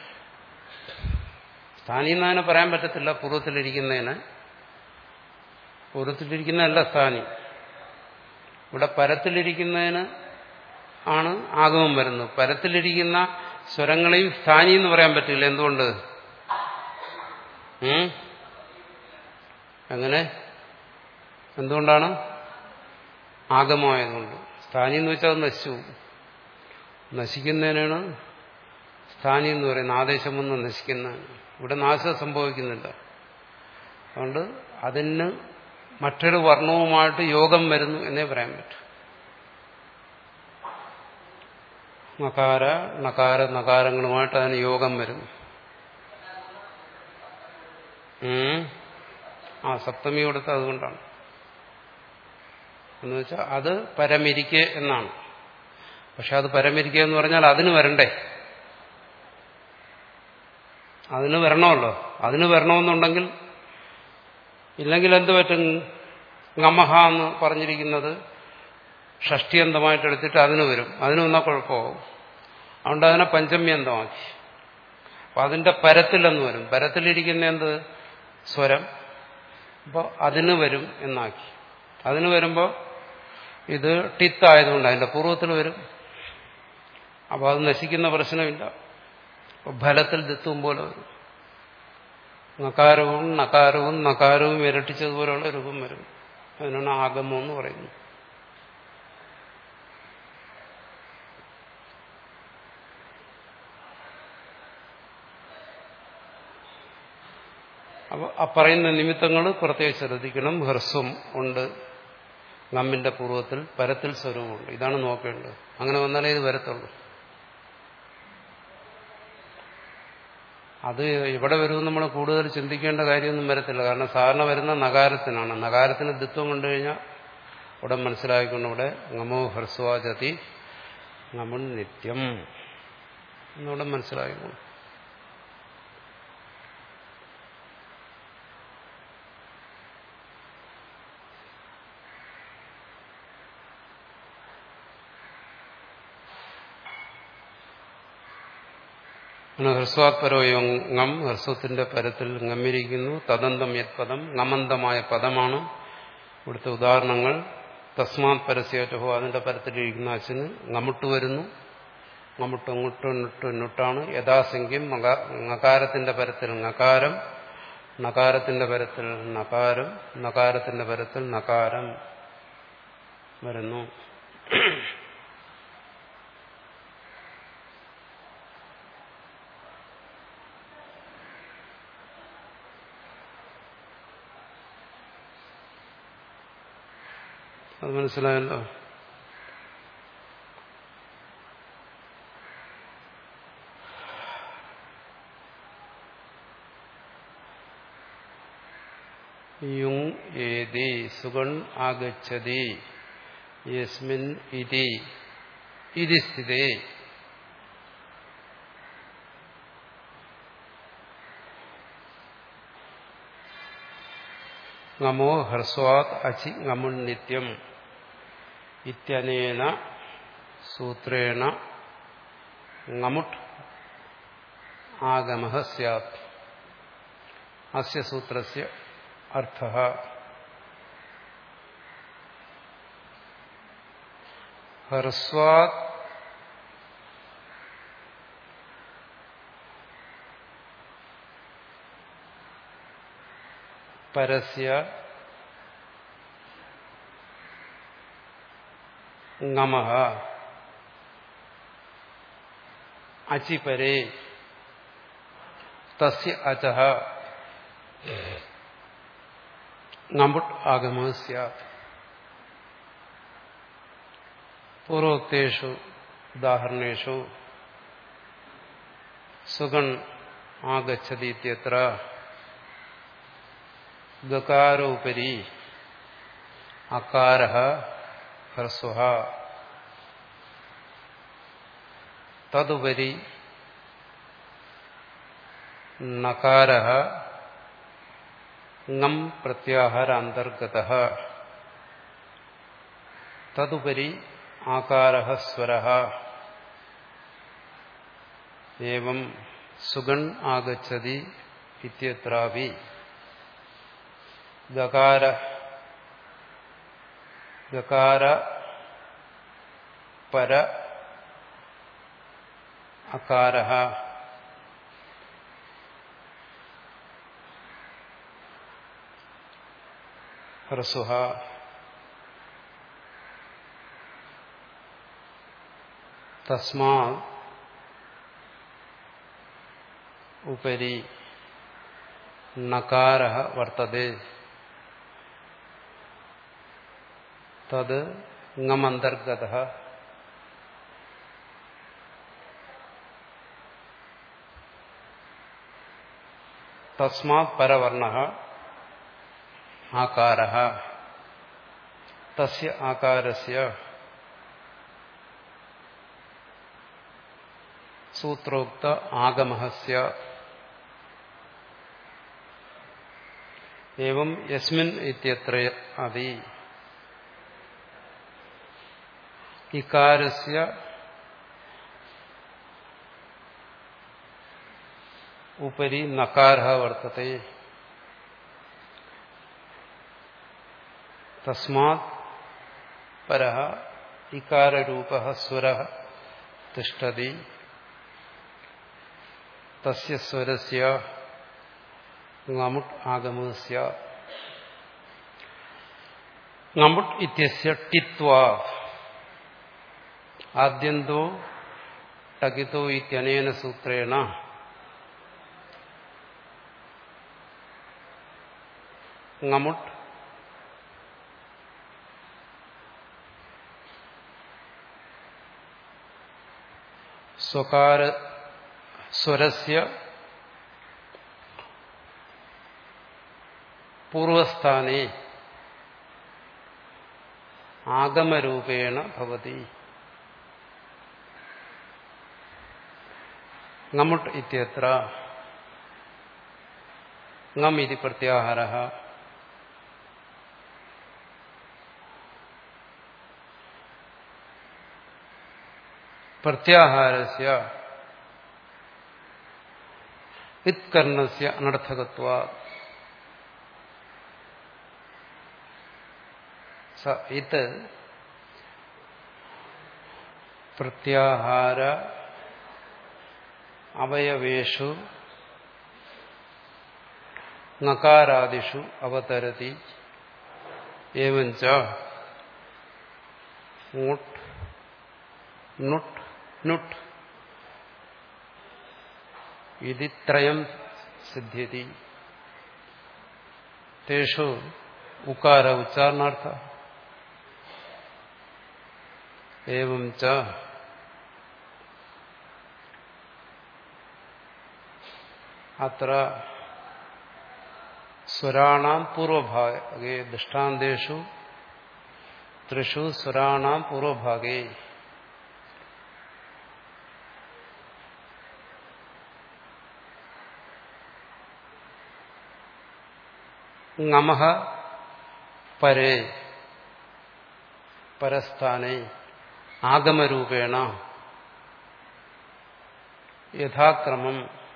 സ്ഥാനി എന്നതിനെ പറയാൻ പറ്റത്തില്ല പൂർവ്വത്തിലിരിക്കുന്നതിന് പൂർവ്വത്തിലിരിക്കുന്നതല്ല സ്ഥാനി ഇവിടെ പരത്തിലിരിക്കുന്നതിന് ആണ് ആഗമം വരുന്നത് പരത്തിലിരിക്കുന്ന സ്വരങ്ങളെയും സ്ഥാനി എന്ന് പറയാൻ പറ്റില്ല എന്തുകൊണ്ട് ഉം? അങ്ങനെ എന്തുകൊണ്ടാണ് ആഗമമായതുകൊണ്ട് സ്ഥാനി എന്ന് വെച്ചാൽ അത് നശിച്ചു പോകും. നശിക്കുന്നതിനാണ് സ്ഥാനി എന്ന് പറയുന്നത് ആദേശം വന്ന് നശിക്കുന്നതാണ് ഇവിടെ നാശം സംഭവിക്കുന്നില്ല അതുകൊണ്ട് അതിന് മറ്റൊരു വർണ്ണവുമായിട്ട് യോഗം വരുന്നു എന്നേ പറയാൻ പറ്റൂ നകാര നകാര നകാരങ്ങളുമായിട്ട് അതിന് യോഗം വരുന്നു ഉം. ആ സപ്തമി കൊടുത്ത് അതുകൊണ്ടാണ് എന്ന് വെച്ചാൽ അത് പരമിരിക്കെ എന്നാണ് പക്ഷെ അത് പരമിരിക്കുക എന്ന് പറഞ്ഞാൽ അതിന് വരണ്ടേ അതിന് വരണമല്ലോ അതിന് വരണമെന്നുണ്ടെങ്കിൽ ഇല്ലെങ്കിൽ എന്ത് പറ്റും ഗമഹ എന്ന് പറഞ്ഞിരിക്കുന്നത് ഷഷ്ടിയന്തമായിട്ട് എടുത്തിട്ട് അതിന് വരും അതിന് വന്നാൽ കുഴപ്പമാവും അതുകൊണ്ട് അതിനെ പഞ്ചമ്യന്തമാക്കി അപ്പൊ അതിന്റെ പരത്തിലെന്ന് വരും പരത്തിലിരിക്കുന്ന എന്ത് സ്വരം അപ്പോൾ അതിന് വരും എന്നാക്കി അതിന് വരുമ്പോൾ ഇത് ടിത്തായതുകൊണ്ട് അതിന്റെ പൂർവ്വത്തിൽ വരും അപ്പോൾ അത് നശിക്കുന്ന പ്രശ്നമില്ല അപ്പോൾ ഫലത്തിൽ ദിത്വം പോലെ വരും നകാരവും നകാരവും നകാരവും ഇരട്ടിച്ചതുപോലെയുള്ള രൂപം വരും അതിനാണ് ആഗമം എന്ന് പറയുന്നത് അപ്പോൾ ആ പറയുന്ന നിമിത്തങ്ങൾ പ്രത്യേകം ശ്രദ്ധിക്കണം ഹ്രസ്വം ഉണ്ട് നമ്മിന്റെ പൂർവ്വത്തിൽ പരത്തിൽ സ്വരൂപമുണ്ട് ഇതാണ് നോക്കേണ്ടത് അങ്ങനെ വന്നാലേ ഇത് വരത്തുള്ളൂ അത് ഇവിടെ വരുമെന്ന് നമ്മൾ കൂടുതൽ ചിന്തിക്കേണ്ട കാര്യമൊന്നും വരത്തില്ല കാരണം സാധാരണ വരുന്ന നഗാരത്തിനാണ് നഗാരത്തിന് ദിത്വം കണ്ടു കഴിഞ്ഞാൽ ഇവിടെ മനസ്സിലാക്കിക്കൊണ്ട് ഇവിടെ ngamo ഹ്രസ്വാജതി ngമുൻ നിത്യം എന്നിവിടെ മനസ്സിലാക്കിക്കൊണ്ട് ഹ്രസ്വാത് പരോയങ്ങം ഹ്രസ്വത്തിന്റെ പരത്തിൽ ngമ്മിരിക്കുന്നു തദന്തം യത് പദം ngമന്തമായ പദമാണ് ഇവിടുത്തെ ഉദാഹരണങ്ങൾ തസ്മാത് പരസ്യറ്റഹോ അതിന്റെ പരത്തിലിരിക്കുന്ന അച്ഛന് ngമുട്ട് വരുന്നു ngമുട്ട് അങ്ങോട്ട് നുട്ട് നുട്ടാണ് യഥാസംഖ്യം നകാരത്തിന്റെ പരത്തിൽ നകാരം നകാരത്തിന്റെ പരത്തിൽ നകാരം നകാരത്തിന്റെ പരത്തിൽ നകാരം വരുന്നു അത് മനസ്സിലായല്ലോ യുങ് ഏതി സുഗൺ ആഗച്ഛതി യസ്മിൻ ഇതി ഇതി സ്ഥിതേ ngമോ ഹ്രസ്വാത് അചി ngമുൻ നിത്യം ഇത്യനേന സൂത്രേണ ngമുട്ട് ആഗമ സ്യാത് അസ്യ സൂത്രസ്യ അർത്ഥ ഹ്രസ്വാത് പരസ്യ ngമ അചിപരേ തസ്യ അച ngമുട്ട് ആഗമ സ്യാത് പൂർവോക്തേഷു ഉദാഹരണേഷു സുഗൺ ആഗച്ഛതി ഇത്യത്ര ഗകാരോപരി അകാര ഹ്രസ്വ തതുപരി നകാര ngം പ്രത്യാഹാരാന്തർഗത തതുപരി ആകാര സ്വര ഏവം സുഗൺ ആഗച്ഛതി ഇത്യത്രാപി ഗകാര ഗകാര പര അകാര ഹ്രസ്വ തസ്മാ ഉപരി നകാര വർത്തതേ തത് ngമന്തർഗത തസ്മാത് പരവർണ ആകാര തസ്യ ആകാരസ്യ സൂത്രോക്ത ആഗമ ഏവം യസ്മിൻ ഇത്യത്ര അതി ഇകാരസ്യ ഉപരി നകാര വർത്തത്തെ തസ്മാത് പര ഇകാരൂപ സ്വര തിഷ്ടതി തസ്യ സ്വരസ്യ ngമുട്ട് ആഗമ ngമുട്ട് ഇത്യസ്യ ടിത്വാ ആദ്യന്തോ ടകിതോ ഇത്യനേന സൂത്രേണ ngമുട്ട് സ്വകാര സ്വരസ്യ പൂർവസ്ഥാനെ ആഗമരൂപേണ ഭവതി ngമുട്ട് ഇത്യത്ര ngം ഇതി പ്രത്യാഹാര പ്രത്യാഹാരസ്യ ഇത്കർണസ്യ അനർത്ഥകത്വ സ ഇത് പ്രത്യാഹാര അവയവേഷു നകാരാദിഷു അവതരതി ഏവഞ്ച ങുട്ട് നുട്ട് നുട്ട് ഇതി ത്രയം സിദ്ധ്യതി തേഷു ഉകാര ഉച്ചാരണാർത്ഥ ഏവം ച അത്ര സ്വരാണാം പൂർവഭാഗേ ദൃഷ്ടാന്തേഷു ത്രിഷു സ്വരാണാം പൂർവഭാഗേ ngമഹ പരേ പരസ്ഥാനെ ആഗമരൂപേണ യഥാക്രമം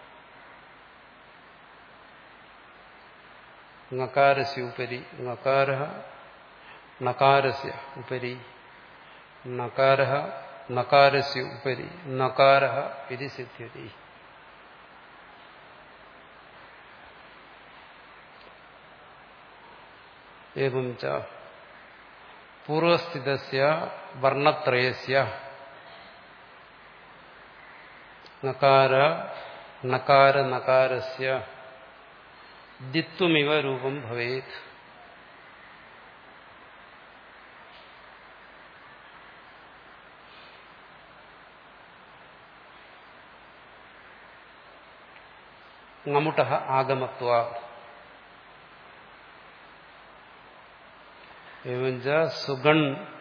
ngकारस्य उपरि ngकारः नकारस्य उपरि नकारः नकारस्य उपरि नकारः इति सिद्ध्यति एवं च पूर्वस्थितस्य वर्णत्रयस्य नकार नकार नकारस्य ദിത്വമിവ രൂപം ഭവേത് ngമുട്ട ആഗമത്വ എവഞ്ച സുഗൺ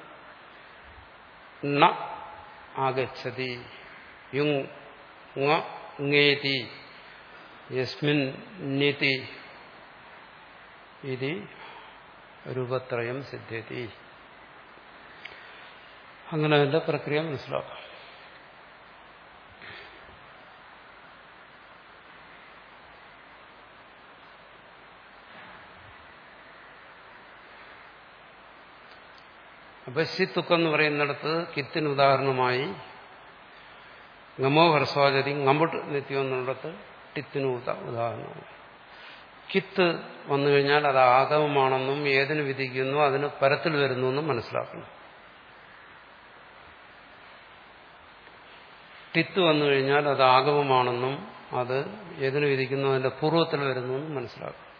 ന ആഗച്ഛതി യുങ് ങ്ങേതി യസ്മിൻ നിതി ഇത് രൂപത്രയം സിദ്ധ്യതി അങ്ങനെ അതിന്റെ പ്രക്രിയ മനസ്സിലാക്കാം അപ്പൊ സിത്തുക്ക് എന്ന് പറയുന്നിടത്ത് കിത്തിന് ഉദാഹരണമായി ഗമോ ഹ്രസ്വാജതി ngമുട്ട് നിത്യം എന്നുള്ളിടത്ത് ടിത്തിന് ഉദാഹരണമാണ് കിത്ത് വന്നു കഴിഞ്ഞാൽ അത് ആഗമമാണെന്നും ഏതിന് വിധിക്കുന്നു അതിന് പരത്തിൽ വരുന്നു എന്നും മനസ്സിലാക്കണം ടിത്ത് വന്നു കഴിഞ്ഞാൽ അത് ആഗമമാണെന്നും അത് ഏതിന് വിധിക്കുന്നു അതിന്റെ പൂർവ്വത്തിൽ വരുന്നു എന്നും മനസ്സിലാക്കണം